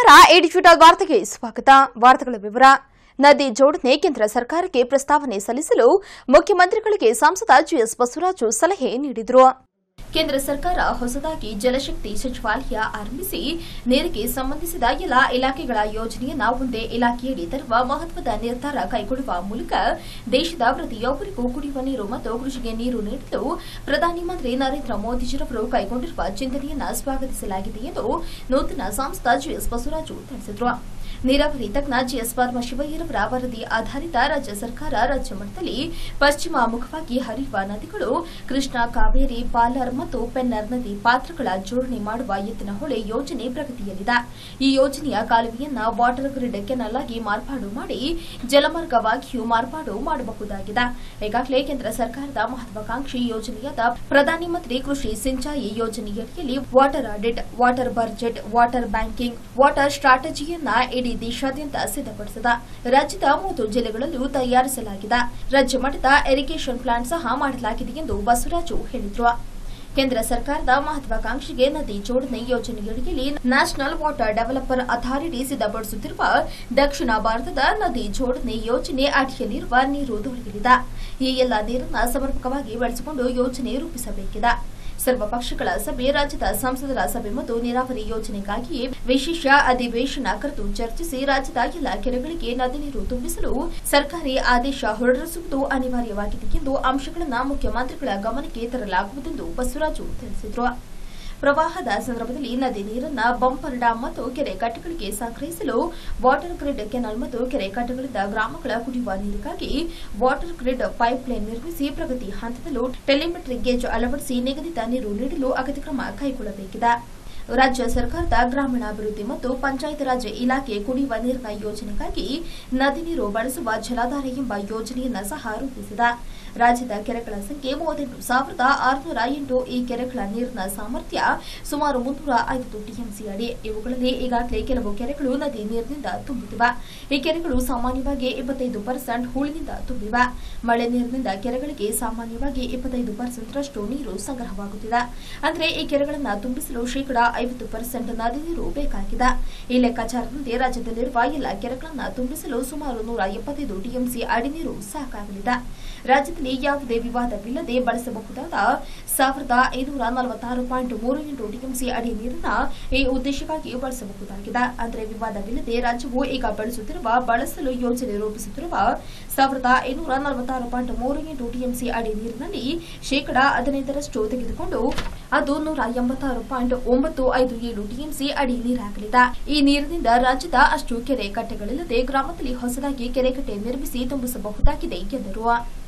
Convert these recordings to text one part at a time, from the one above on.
ನಮಸ್ಕಾರ A digital ವಾರ್ತೆಗೆ ಸ್ವಾಗತ ವಾರ್ತೆಗಳ ವಿವರ ನದಿ ಜೋಡಣೆ ಕೇಂದ್ರ ಸರ್ಕಾರಕ್ಕೆ ಪ್ರಸ್ತಾವನೆ ಸಲ್ಲಿಸಲು ಮುಖ್ಯಮಂತ್ರಿಗಳಿಗೆ ಸಂಸದ ಜಿಎಸ್ ಬಸವರಾಜು ಸಲಹೆ ನೀಡಿದರು ಕೇಂದ್ರ ಸರ್ಕಾರ ಹೊಸದಾಗಿ ಜಲಶಕ್ತಿ ಸಚಿವಾಲಯ ಆರಂಭಿಸಿ ನೀರಿಗೆ ಸಂಬಂಧಿಸಿದ ಎಲ್ಲ ಇಲಾಖೆಗಳ ಯೋಜನೆಯನ್ನ ಒಂದೇ ಇಲಾಖೆಯಡಿ ತರುವ ಮಹತ್ವದ ನಿರ್ಧಾರ ಕೈಗೊಳ್ಳುವ ಮೂಲಕ ದೇಶದ ಪ್ರತಿಯೊಬ್ಬರಿಗೂ ಕುಡಿಯುವ ನೀರು ಮತ್ತು ಕೃಷಿಗೆ ನೀರು ನೀಡಲು ಪ್ರಧಾನಿ ಮಂತ್ರಿ ನರೇಂದ್ರ ಮೋದಿಜಿರವರು ಕೈಗೊಂಡಿರುವ ಚಿಂತನೆಯನ್ನ ಸ್ವಾಗತಿಸಲಾಗಿದೆ ಎಂದು ನೂತನ ಸಂಸದ ಜಿಎಸ್ ಬಸವರಾಜು ತಿಳಿಸಿದರು ನೀರಾವರಿ ತಜ್ಞ ಜಿಎಸ್ ಪರಮಶಿವಯ್ಯರವರ ವರದಿ ಆಧಾರಿತ ರಾಜ್ಯ ಸರ್ಕಾರ ರಾಜ್ಯ ಮಟ್ಟದಲ್ಲಿ ಪಶ್ಚಿಮ ಮುಖವಾಗಿ ಹರಿಯುವ ನದಿಗಳು ಕೃಷ್ಣ ಕಾವೇರಿ ಪಾಲರ್ ಮತ್ತು ಪೆನ್ನರ್ ನದಿ ಪಾತ್ರಗಳ ಜೋಡಣೆ ಮಾಡುವ ಎತ್ತಿನಹೊಳೆ ಯೋಜನೆ ಪ್ರಗತಿಯಲ್ಲಿದೆ ಈ ಯೋಜನೆಯ ಕಾಲುವೆಯನ್ನ ವಾಟರ್ ಗ್ರಿಡ್ ಕೆನಲ್ ಆಗಿ ಮಾರ್ಪಾಡು ಮಾಡಿ ಜಲಮಾರ್ಗವಾಗಿಯೂ ಮಾರ್ಪಾಡು ಮಾಡಬಹುದಾಗಿದೆ ಈಗಾಗಲೇ ಕೇಂದ್ರ ಸರ್ಕಾರದ ಮಹತ್ವಾಕಾಂಕ್ಷಿ ಯೋಜನೆಯಾದ ಪ್ರಧಾನಿ ಮಂತ್ರಿ ಕೃಷಿ ಸಿಂಚಾಯಿ ಯೋಜನೆಯಡಿಯಲ್ಲಿ water audit water budget water banking water ಸ್ಟ್ರಾಟಜಿಯನ್ನ ಇಡೀ ದೇಶಾದ್ಯಂತ ಸಿದ್ಧಪಡಿಸಿದ ರಾಜ್ಯದ ಮೂವತ್ತು ಜಿಲ್ಲೆಗಳಲ್ಲೂ ತಯಾರಿಸಲಾಗಿದೆ ರಾಜ್ಯ ಮಟ್ಟದ ಇರಿಗೇಷನ್ ಪ್ಲಾನ್ ಸಹ ಮಾಡಲಾಗಿದೆ ಎಂದು ಬಸವರಾಜು ಹೇಳಿದರು ಕೇಂದ್ರ ಸರ್ಕಾರದ ಮಹತ್ವಾಕಾಂಕ್ಷೆಗೆ ನದಿ ಜೋಡಣೆ ಯೋಜನೆಯಡಿಯಲ್ಲಿ ನ್ಯಾಷನಲ್ ವಾಟರ್ ಡೆವಲಪರ್ ಅಥಾರಿಟಿ ಸಿದ್ಧಪಡಿಸುತ್ತಿರುವ ದಕ್ಷಿಣ ಭಾರತದ ನದಿ ಜೋಡಣೆ ಯೋಜನೆ ಅಡಿಯಲ್ಲಿರುವ ನೀರು ದೊರೆಯಲಿದೆ ಈ ಎಲ್ಲ ನೀರನ್ನು ಸಮರ್ಪಕವಾಗಿ ಬಳಸಿಕೊಂಡು ಯೋಜನೆ ರೂಪಿಸಬೇಕಿದೆ ಸರ್ವಪಕ್ಷಗಳ ಸಭೆ ರಾಜ್ಯದ ಸಂಸದರ ಸಭೆ ಮತ್ತು ನೀರಾವರಿ ಯೋಜನೆಗಾಗಿ ವಿಶೇಷ ಅಧಿವೇಶನ ಕರೆದು ಚರ್ಚಿಸಿ ರಾಜ್ಯದ ಎಲ್ಲ ಕೆರೆಗಳಿಗೆ ನದಿ ನೀರು ತುಂಬಿಸಲು ಸರ್ಕಾರಿ ಆದೇಶ ಹೊರಡಿಸುವುದು ಅನಿವಾರ್ಯವಾಗಿದೆ ಎಂದು ಅಂಶಗಳನ್ನು ಮುಖ್ಯಮಂತ್ರಿಗಳ ಗಮನಕ್ಕೆ ತರಲಾಗುವುದೆಂದು ಬಸವರಾಜು ತಿಳಿಸಿದರು ಪ್ರವಾಹದ ಸಂದರ್ಭದಲ್ಲಿ ನದಿ ನೀರನ್ನ ಬಂಪರ್ ಡ್ಯಾಂ ಮತ್ತು ಕೆರೆ ಕಟ್ಟೆಗಳಿಗೆ ಸಂಗ್ರಹಿಸಲು ವಾಟರ್ ಗ್ರಿಡ್ ಕೆನಾಲ್ ಮತ್ತು ಕೆರೆ ಕಟ್ಟೆಗಳಿಂದ ಗ್ರಾಮಗಳ ಕುಡಿಯುವ ನೀರಿಗಾಗಿ ವಾಟರ್ ಗ್ರಿಡ್ ಪೈಪ್ಲೈನ್ ನಿರ್ಮಿಸಿ ಪ್ರಗತಿ ಹಂತದಲ್ಲೂ ಟೆಲಿಮೆಟ್ರಿಕ್ ಗೇಜ್ ಅಳವಡಿಸಿ ನಿಗದಿತ ನೀರು ನೀಡಲು ಅಗತ್ಯ ಕ್ರಮ ಕೈಗೊಳ್ಳಬೇಕಿದೆ ರಾಜ್ಯ ಸರ್ಕಾರದ ಗ್ರಾಮೀಣಾಭಿವೃದ್ಧಿ ಮತ್ತು ಪಂಚಾಯತ್ ರಾಜ್ ಇಲಾಖೆ ಕುಡಿಯುವ ನೀರಿನ ಯೋಜನೆಗಾಗಿ ನದಿ ನೀರು ಬಳಸುವ ಜಲಾಧಾರ ಎಂಬ ಯೋಜನೆಯನ್ನ ಸಹ ರೂಪಿಸಿದೆ ರಾಜ್ಯದ ಕೆರೆಗಳ ಸಂಖ್ಯೆ ಮೂವತ್ತೆಂಟು ಸಾವಿರದ ಆರುನೂರ ಎಂಟು ಈ ಕೆರೆಗಳ ನೀರಿನ ಸಾಮರ್ಥ್ಯ ಸುಮಾರು ಮುನ್ನೂರ ಐವತ್ತು ಟಿಎಂಸಿ ಅಡಿ ಇವುಗಳಲ್ಲಿ ಈಗಾಗಲೇ ಕೆಲವು ಕೆರೆಗಳು ನದಿ ನೀರಿನಿಂದ ತುಂಬುತ್ತಿವೆ ಈ ಕೆರೆಗಳು ಸಾಮಾನ್ಯವಾಗಿ ಇಪ್ಪತ್ತೈದು ಪರ್ಸೆಂಟ್ ಹೂಳಿನಿಂದ ತುಂಬಿವೆ ಮಳೆ ನೀರಿನಿಂದ ಕೆರೆಗಳಿಗೆ ಸಾಮಾನ್ಯವಾಗಿ ಇಪ್ಪತ್ತೈದು ಪರ್ಸೆಂಟ್ರಷ್ಟು ನೀರು ಸಂಗ್ರಹವಾಗುತ್ತಿದೆ ಅಂದರೆ ಈ ಕೆರೆಗಳನ್ನು ತುಂಬಿಸಲು ಶೇಕಡಾ ಐವತ್ತು ಪರ್ಸೆಂಟ್ ನದಿ ನೀರು ಬೇಕಾಗಿದೆ ಈ ಲೆಕ್ಕಾಚಾರದಂತೆ ರಾಜ್ಯದಲ್ಲಿರುವ ಎಲ್ಲ ಕೆರೆಗಳನ್ನು ತುಂಬಿಸಲು ಸುಮಾರು ನೂರ ಎಪ್ಪತ್ತೈದು ಟಿಎಂಸಿ ಅಡಿ ನೀರು ಸಾಕಾಗಲಿದೆ ರಾಜ್ಯದಲ್ಲಿ ಯಾವುದೇ ವಿವಾದವಿಲ್ಲದೆ ಬಳಸಬಹುದಾದ ಸಾವಿರದ ಐನೂರ ನಲವತ್ತಾರು ಪಾಯಿಂಟ್ ಮೂರು ಎಂಟು ಟಿಎಂಸಿ ಅಡಿ ನೀರನ್ನ ಈ ಉದ್ದೇಶಕ್ಕಾಗಿ ಬಳಸಬಹುದಾಗಿದೆ ಅಂದರೆ ವಿವಾದವಿಲ್ಲದೆ ರಾಜ್ಯವು ಈಗ ಬಳಸುತ್ತಿರುವ ಬಳಸಲು ಯೋಜನೆ ರೂಪಿಸುತ್ತಿರುವ ಸಾವಿರದ ಐನೂರ ನಲವತ್ತಾರು ಪಾಯಿಂಟ್ ಮೂರು ಎಂಟು ಟಿಎಂಸಿ ಅಡಿ ನೀರಿನಲ್ಲಿ ಶೇಕಡಾ ಹದಿನೈದರಷ್ಟು ತೆಗೆದುಕೊಂಡು ಅದು ನೂರ ಎಂಬತ್ತಾರು ಪಾಯಿಂಟ್ ಒಂಬತ್ತು ಐದು ಏಳು ಟಿಎಂಸಿ ಅಡಿ ನೀರಾಗಲಿದೆ ಈ ನೀರಿನಿಂದ ರಾಜ್ಯದ ಅಷ್ಟು ಕೆರೆ ಕಟ್ಟೆಗಳಿಲ್ಲದೆ ಗ್ರಾಮದಲ್ಲಿ ಹೊಸದಾಗಿ ಕೆರೆಕಟ್ಟೆ ನಿರ್ಮಿಸಿ ತುಂಬಿಸಬಹುದಾಗಿದೆ ಎಂದರು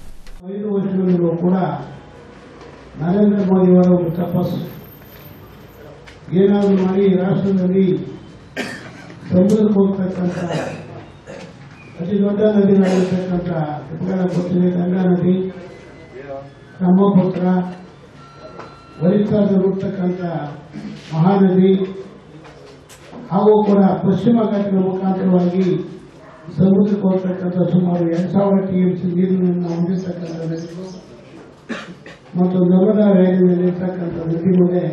ಐದು ವರ್ಷಗಳಿಗೂ ಕೂಡ ನರೇಂದ್ರ ಮೋದಿಯವರ ಒಂದು ತಪಸ್ಸು ಏನಾದರೂ ಮಾಡಿ ಈ ರಾಷ್ಟ್ರದಲ್ಲಿ ಸಮುದ್ರಕ್ಕೆ ಹೋಗ್ತಕ್ಕಂಥ ಅತಿ ದೊಡ್ಡ ನದಿಗಳಿರ್ತಕ್ಕಂಥ ಉಪಕರಣ ಗೊತ್ತಿದೆ ಗಂಗಾ ನದಿ ಬ್ರಹ್ಮಪುತ್ರ ಒರಿಸ್ಸಾದಲ್ಲಿ ಹುಟ್ಟತಕ್ಕಂಥ ಮಹಾನದಿ ಹಾಗೂ ಕೂಡ ಪಶ್ಚಿಮ ಘಟ್ಟಗಳ ಮುಖಾಂತರವಾಗಿ ಸಮುದ್ರಕ್ಕೆ ಹೋಗ್ತಕ್ಕಂಥ ಸುಮಾರು ಎರಡ್ ಸಾವಿರ ಟಿಎಂಸಿ ನೀರನ್ನು ಹೊಂದಿರತಕ್ಕಂಥ ನದಿಗಳು ಮತ್ತು ನರ್ಮದಾ ವ್ಯಾಲಿನಲ್ಲಿ ಇರ್ತಕ್ಕಂಥ ನದಿಗಳೇ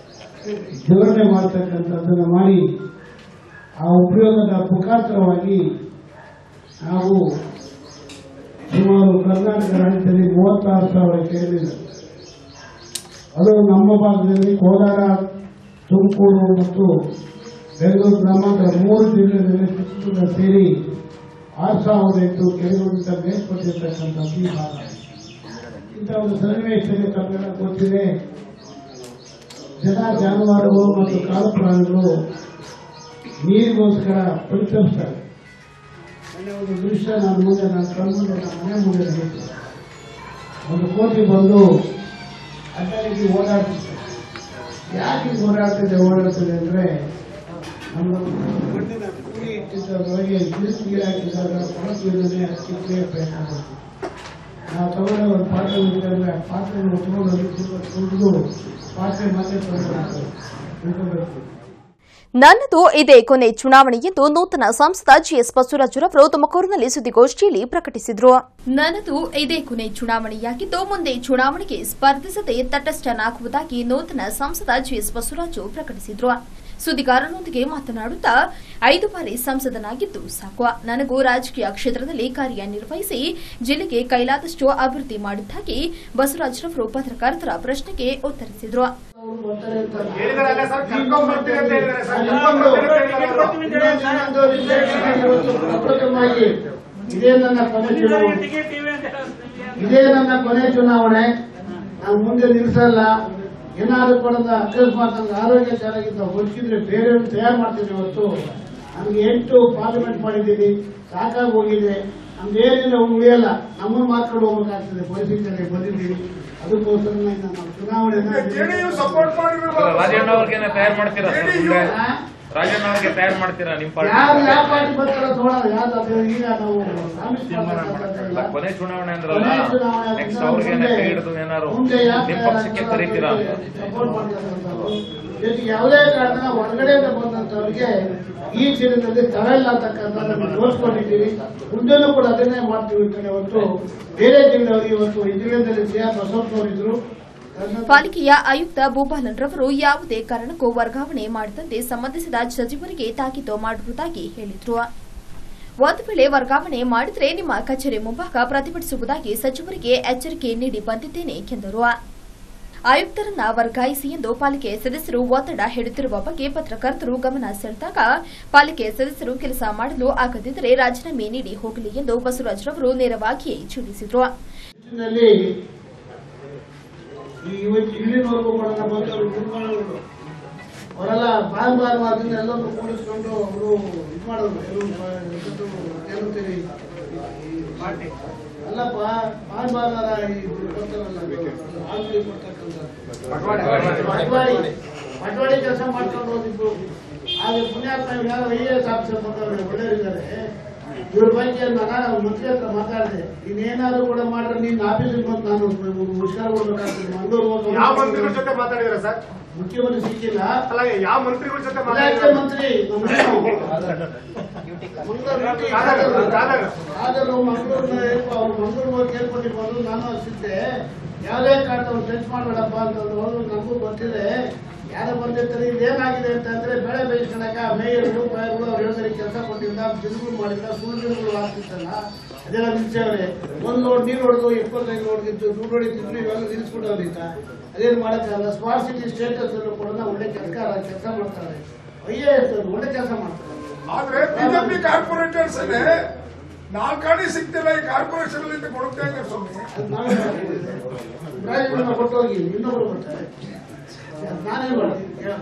ಜೋಡಣೆ ಮಾಡತಕ್ಕಂಥದ್ದನ್ನು ಮಾಡಿ ಆ ಉಪಯೋಗದ ಮುಖಾಂತರವಾಗಿ ನಾವು ಸುಮಾರು ಕರ್ನಾಟಕ ರಾಜ್ಯದಲ್ಲಿ ಮೂವತ್ತಾರು ಸಾವಿರ ಕೆರೆಗಳಿವೆ ಅದು ನಮ್ಮ ಭಾಗದಲ್ಲಿ ಕೋಲಾರ ತುಮಕೂರು ಮತ್ತು ಬೆಂಗಳೂರು ಗ್ರಾಮಾಂತರ ಮೂರು ಜಿಲ್ಲೆಗಳಲ್ಲಿ ಚಿತ್ರದುರ್ಗ ಸೇರಿ ಆರು ಸಾವಿರದ ಎಂಟು ಕೆರೆಗಳಿಂದ ಮೇಲ್ಪಟ್ಟಿರ್ತಕ್ಕಂಥದ್ದು ಈ ಭಾಗ ಇಂಥ ಒಂದು ಸನ್ನಿವೇಶದಲ್ಲಿ ತಮಗೆಲ್ಲ ಗೊತ್ತಿದೆ ಜನ ಜಾನುವಾರುಗಳು ಮತ್ತು ಕಾಡು ಪ್ರಾಣಿಗಳು ನೀರಿಗೋಸ್ಕರ ಪರಿತಪಿಸ್ತಾರೆ ಮೊನ್ನೆ ಒಂದು ದೃಶ್ಯ ನನ್ನ ಮುಂದೆ ನನ್ನ ಕಣ್ಮುಂದೆ ನನ್ನ ಮನೆ ಮುಂದೆ ನಡೀತು ಒಂದು ಕೋಟಿ ಬಂದು ಅಡ್ಡ ರೀತಿ ಓಡಾಡ್ತಿದ್ದಾರೆ ಯಾಕೆ ಹೀಗೆ ಓಡಾಡ್ತಿದೆ ಓಡಾಡ್ತಿದೆ ಅಂದ್ರೆ ನಮ್ಮ ಮಣ್ಣಿನ ಕೂಡಿ ಇಟ್ಟಿದ್ದೊಳಗೆ ಬಿರುಸು ನೀರು ಹಾಕಿದಾಗ ಕೊಳಕಿಲ್ಲದೆ ಕಿತ್ತೇ ಪ್ರಯತ್ನ ಮಾಡ್ತೀವಿ ನಾವು ತಗೊಂಡ ಒಂದು ಪಾತ್ರೆ ಇಟ್ಟಿದ್ರೆ ಆ ಪಾತ್ರೆ ತಗೊಂಡು ಕುಡಿದು ಪಾತ್ರೆ ಮತ್ತೆ ತಗೊಂಡು ತಿಳ್ಕೊಬೇಕು ನನ್ನದು ಇದೇ ಕೊನೆ ಚುನಾವಣೆ ಎಂದು ನೂತನ ಸಂಸದ ಜಿಎಸ್ ಬಸವರಾಜರವರು ತುಮಕೂರಿನಲ್ಲಿ ಸುದ್ದಿಗೋಷ್ಠಿಯಲ್ಲಿ ಪ್ರಕಟಿಸಿದರು ನನ್ನದು ಇದೇ ಕೊನೆ ಚುನಾವಣೆಯಾಗಿದ್ದು ಮುಂದೆ ಚುನಾವಣೆಗೆ ಸ್ಪರ್ಧಿಸದೆ ತಟಸ್ಥನಾಗುವುದಾಗಿ ನೂತನ ಸಂಸದ ಜಿಎಸ್ ಬಸವರಾಜು ಪ್ರಕಟಿಸಿದರು ಸುದ್ದಿಗಾರರೊಂದಿಗೆ ಮಾತನಾಡುತ್ತಾ ಐದು ಬಾರಿ ಸಂಸದನಾಗಿದ್ದು ಸಾಕು ನನಗೂ ರಾಜಕೀಯ ಕ್ಷೇತ್ರದಲ್ಲಿ ಕಾರ್ಯನಿರ್ವಹಿಸಿ ಜಿಲ್ಲೆಗೆ ಕೈಲಾದಷ್ಟು ಅಭಿವೃದ್ಧಿ ಮಾಡಿದ್ದಾಗಿ ಬಸವರಾಜರವರು ಪತ್ರಕರ್ತರ ಪ್ರಶ್ನೆಗೆ ಉತ್ತರಿಸಿದರು ಹೇಳಿದಾರಲ್ಲ ಸರ್, ಕರ್ಕೊಂಡ್ ಬರ್ತೀವಿ ಅಂತ ಹೇಳಿದಾರೆ ಸರ್. ಕರ್ಕೊಂಡ್ ಇನ್ನೊಂದು ವಿಷಯ ಇವತ್ತು ಪ್ರಪ್ರಥಮವಾಗಿ ಇದೇ ನನ್ನ ಕೊನೆ ಚುನಾವಣೆ ಇದೇ ನನ್ನ ಕೊನೆ ಚುನಾವಣೆ ನಾನು ಮುಂದೆ ನಿಲ್ಲಿಸಲ್ಲ ಏನಾದ್ರು ಕೂಡ ಅಕಸ್ಮಾತ್ ನನಗೆ ಆರೋಗ್ಯ ಚೆನ್ನಾಗಿದ್ದ ಹೊಚ್ಚಿದ್ರೆ ಬೇರೆಯವ್ರು ತಯಾರು ಮಾಡ್ತೀನಿ ಹೊತ್ತು ನನಗೆ ಎಂಟು ಪಾರ್ಲಿಮೆಂಟ್ ಮಾಡಿದ್ದೀನಿ ಸಾಕಾಗಿ ಹೋಗಿದೆ ನಮ್ದೇನಿಲ್ಲ ಉಳಿಯಲ್ಲ ನಮ್ಮನ್ನು ಮಾಡ್ಕೊಂಡು ಹೋಗ್ಬೇಕಾಗ್ತದೆ ಪರಿಸ್ಥಿತಿಯಲ್ಲಿ ಬಂದಿದ್ದೀವಿ ಅದಕ್ಕೋಸ್ಕರ ನಮ್ಮ ಚುನಾವಣೆಯನ್ನು ಜೆಡಿಯು ಸಪೋರ್ಟ್ ಮಾಡಿದ್ರು ರಾಜಣ್ಣ ಅವ್ರಿಗೇನೆ ತಯಾರು ಮಾಡ್ತೀರಾ ಸರ್ ಮುಂದೆ ಹಾ? ರಾಜಣ್ಣ ಅವ್ರಿಗೆ ತಯಾರು ಮಾಡ್ತೀರಾ ನಿಮ್ ಪಾರ್ಟಿ ಯಾರು ಯಾವ ಪಾರ್ಟಿ ಬರ್ತಾರೋ ನೋಡೋಣ ಯಾವ್ದು ಅದು ಈಗ ನಾವು ಪ್ರಾಮಿಸ್ ಮಾಡ್ತಕ್ಕಂಥದ್ದಲ್ಲ. ಕೊನೆ ಚುನಾವಣೆ ಅಂದ್ರಲ್ಲ ಕೊನೆ ಚುನಾವಣೆ ನೆಕ್ಸ್ಟ್ ಅದನ್ನ ಅವ್ರಿಗೇನೆ ಮುಂದೆ- ಕೈ ಹಿಡಿದು ಏನಾರು ಮುಂದೆ ಯಾವ ನಿಮ್ ತರ ಪಕ್ಷಕ್ಕೆ ಕರೀತೀರಾ ಅಂತ ಸಪೋರ್ಟ್ ಮಾಡ್ತಕ್ಕಂಥವ್ರು. ಜೊತೆಗೆ ಯಾವುದೇ ಕಾರಣ ಹೊರಗಡೆಯಿಂದ ಬಂದಂತವ್ರಿಗೆ ಈ ಕ್ಷೇತ್ರದಲ್ಲಿ ಸ್ಥಳ ಇಲ್ಲ ಅಂತಕ್ಕಂಥದ್ದನ್ನು ತೋರಿಸ್ಕೊಂಡಿದ್ದೀವಿ ಮುಂದೆನೂ ಕೂಡ ಅದನ್ನೇ ಮಾಡ್ತೀವಿ ಅಂತ ಹೊತ್ತು ಬೇರೆ ಜಿಲ್ಲೆಯವರಿಗೆ ಇವತ್ತು ಈ ಜಿಲ್ಲೆಯಲ್ಲಿ ಸಿ ಆರ್ ಬಸವಪ್ಪನವರಿದ್ರು ಪಾಲಿಕೆಯ ಆಯುಕ್ತ ಭೂಪಾಲನ್ ರವರು ಯಾವುದೇ ಕಾರಣಕ್ಕೂ ವರ್ಗಾವಣೆ ಮಾಡದಂತೆ ಸಂಬಂಧಿಸಿದ ಸಚಿವರಿಗೆ ತಾಕೀತು ಮಾಡುವುದಾಗಿ ಹೇಳಿದರು ಒಂದು ವೇಳೆ ವರ್ಗಾವಣೆ ಮಾಡಿದರೆ ನಿಮ್ಮ ಕಚೇರಿ ಮುಂಭಾಗ ಪ್ರತಿಭಟಿಸುವುದಾಗಿ ಸಚಿವರಿಗೆ ಎಚ್ಚರಿಕೆ ನೀಡಿ ಬಂದಿದ್ದೇನೆ ಎಂದರು ಆಯುಕ್ತರನ್ನ ವರ್ಗಾಯಿಸಿ ಎಂದು ಪಾಲಿಕೆ ಸದಸ್ಯರು ಒತ್ತಡ ಹೇಳುತ್ತಿರುವ ಬಗ್ಗೆ ಪತ್ರಕರ್ತರು ಗಮನ ಸೆಳೆದಾಗ ಪಾಲಿಕೆ ಸದಸ್ಯರು ಕೆಲಸ ಮಾಡಲು ಆಗದಿದ್ದರೆ ರಾಜೀನಾಮೆ ನೀಡಿ ಹೋಗಲಿ ಎಂದು ಬಸವರಾಜರವರು ನೇರವಾಗಿಯೇ ತಿಳಿಸಿದರು ನಲ್ಲಿ ಈ ಇವತ್ತು ಇಲ್ಲಿನವರೆಗೂ ಕೂಡ ನಮ್ಮ ಬಂದವರು ಗುರುಗಳು ಅವರೆಲ್ಲ ಬಾರ್ ಬಾರ್ ಅದನ್ನ ಎಲ್ಲರೂ ಕೂಡಿಸ್ಕೊಂಡು ಅವರು ಇದು ಮಾಡೋದು ಏನು ಏನಂತೀರಿ ಅಲ್ಲಪ್ಪ ಬಾರ್ ಬಾರ್ ಈ ಬರ್ತಾರಲ್ಲ ಆಲ್ರೆಡಿ ಕೊಡ್ತಕ್ಕಂಥ ಪಟ್ವಾಡಿ ಪಟ್ವಾಡಿ ಕೆಲಸ ಮಾಡ್ಕೊಂಡು ಹೋದಿದ್ರು ಆದ್ರೆ ಪುಣ್ಯಾತ್ಮ ಯಾರೋ ಐ ಎಸ್ ಆಫೀಸರ್ ಬಂದವರು ಒಳ್ಳೆಯವರಿದ್ದಾರೆ ಇವ್ರ ಬಗ್ಗೆ ನಾನು ಮಂತ್ರಿ ಹತ್ರ ಮಾತಾಡಿದೆ ಇನ್ನೇನಾದ್ರು ಕೂಡ ಮಾಡ್ರೆ ನಿನ್ನ ಆಫೀಸಿಗೆ ಬಂದು ನಾನು ಮುಷ್ಕರ ಕೊಡ್ಬೇಕಾಗ್ತದೆ ಮಂಗಳೂರು ಹೋಗಿ ಯಾವ ಮಂತ್ರಿಗಳ ಜೊತೆ ಮಾತಾಡಿದಾರೆ ಸರ್ ಮುಖ್ಯಮಂತ್ರಿ ಸಿಕ್ಕಿಲ್ಲ ಅಲ್ಲ ಯಾವ ಮಂತ್ರಿಗಳ ಜೊತೆ ಇಲಾಖೆ ಮಾತಾಡಿದಾರೆ ಮಂತ್ರಿ ನಮ್ಮ ಮಂಗಳೂರು ಕಾದಾಗ, ಕಾದಾಗ. ಆದರೂ ಮಂಗಳೂರಿನ ಅವ್ರು ಮಂಗಳೂರು ಹೋಗಿ ಕೇಳ್ಕೊಂಡು ಬಂದು ನಾನು ಸಿದ್ದೆ ಯಾವುದೇ ಕಾರಣ ಅವ್ರು ಟಚ್ ಮಾಡಬೇಡಪ್ಪ ಅಂತಂದ್ರು ಅವರು ನಮಗೂ ಗೊತ್ತಿದೆ ಯಾರೋ ಬಂದಿರ್ತಾರೆ ಇದೇನಾಗಿದೆ ಅಂತಂದ್ರೆ ಬೆಳೆ ಬೇಯಿಸ್ಕೊಳಕ ಮೇಯರ್ಗಳು ಬಯರ್ಗಳು ಅವ್ರು ಹೇಳಿದ್ರೆ ಕೆಲಸ ಕೊಟ್ಟಿಲ್ಲ ಜಿಲ್ಗಳು ಮಾಡಿಲ್ಲ ಸುಳ್ಳುಗಳು ಆಗ್ತಿತ್ತಲ್ಲ ಅದೆಲ್ಲ ನಿಲ್ಸವ್ರೆ ಒಂದು ಲೋಡ್ ನೀರು ಹೊಡೆದು ಇಪ್ಪತ್ತೈದು ಲೋಡ್ ಇದ್ದು ದುಡ್ಡು ಹೊಡಿತಿದ್ರು ಇವೆಲ್ಲ ನಿಲ್ಸ್ಬಿಟ್ಟವ್ರೀಗ ಅದೇನು ಮಾಡೋಕ್ಕಾಗಲ್ಲ ಸ್ಮಾರ್ಟ್ ಸಿಟಿ ಸ್ಟೇಟಸ್ ಅಲ್ಲೂ ಕೂಡ ಒಳ್ಳೆ ಕೆಲಸ ಕೆಲಸ ಮಾಡ್ತಾರೆ ಒಯ್ಯೇ ಇರ್ತದೆ ಒಳ್ಳೆ ಕೆಲಸ ಮಾಡ್ತಾರೆ ಆದ್ರೆ ಬಿಜೆಪಿ ಕಾರ್ಪೊರೇಟರ್ಸ್ ನಾಲ್ಕು ಗಾಡಿ ಸಿಗ್ತಿಲ್ಲ ಈ ಕಾರ್ಪೊರೇಷನ್ ಇಂದ ಕೊಡುತ್ತಾ ಇದ್ದಾರೆ ಸ್ವಾಮಿ ಅದು ನಾವೇ ಮಾಡಿದ್ದೀವಿ. ರಾಜೀನಾಮೆ ಕೊಟ್ಟು ಹೋಗಿ ಇನ್ನೊಬ್ರು ಬರ್ತಾರೆ ಅದ್ ನಾನೇ ಮಾಡ್ತೀನಿ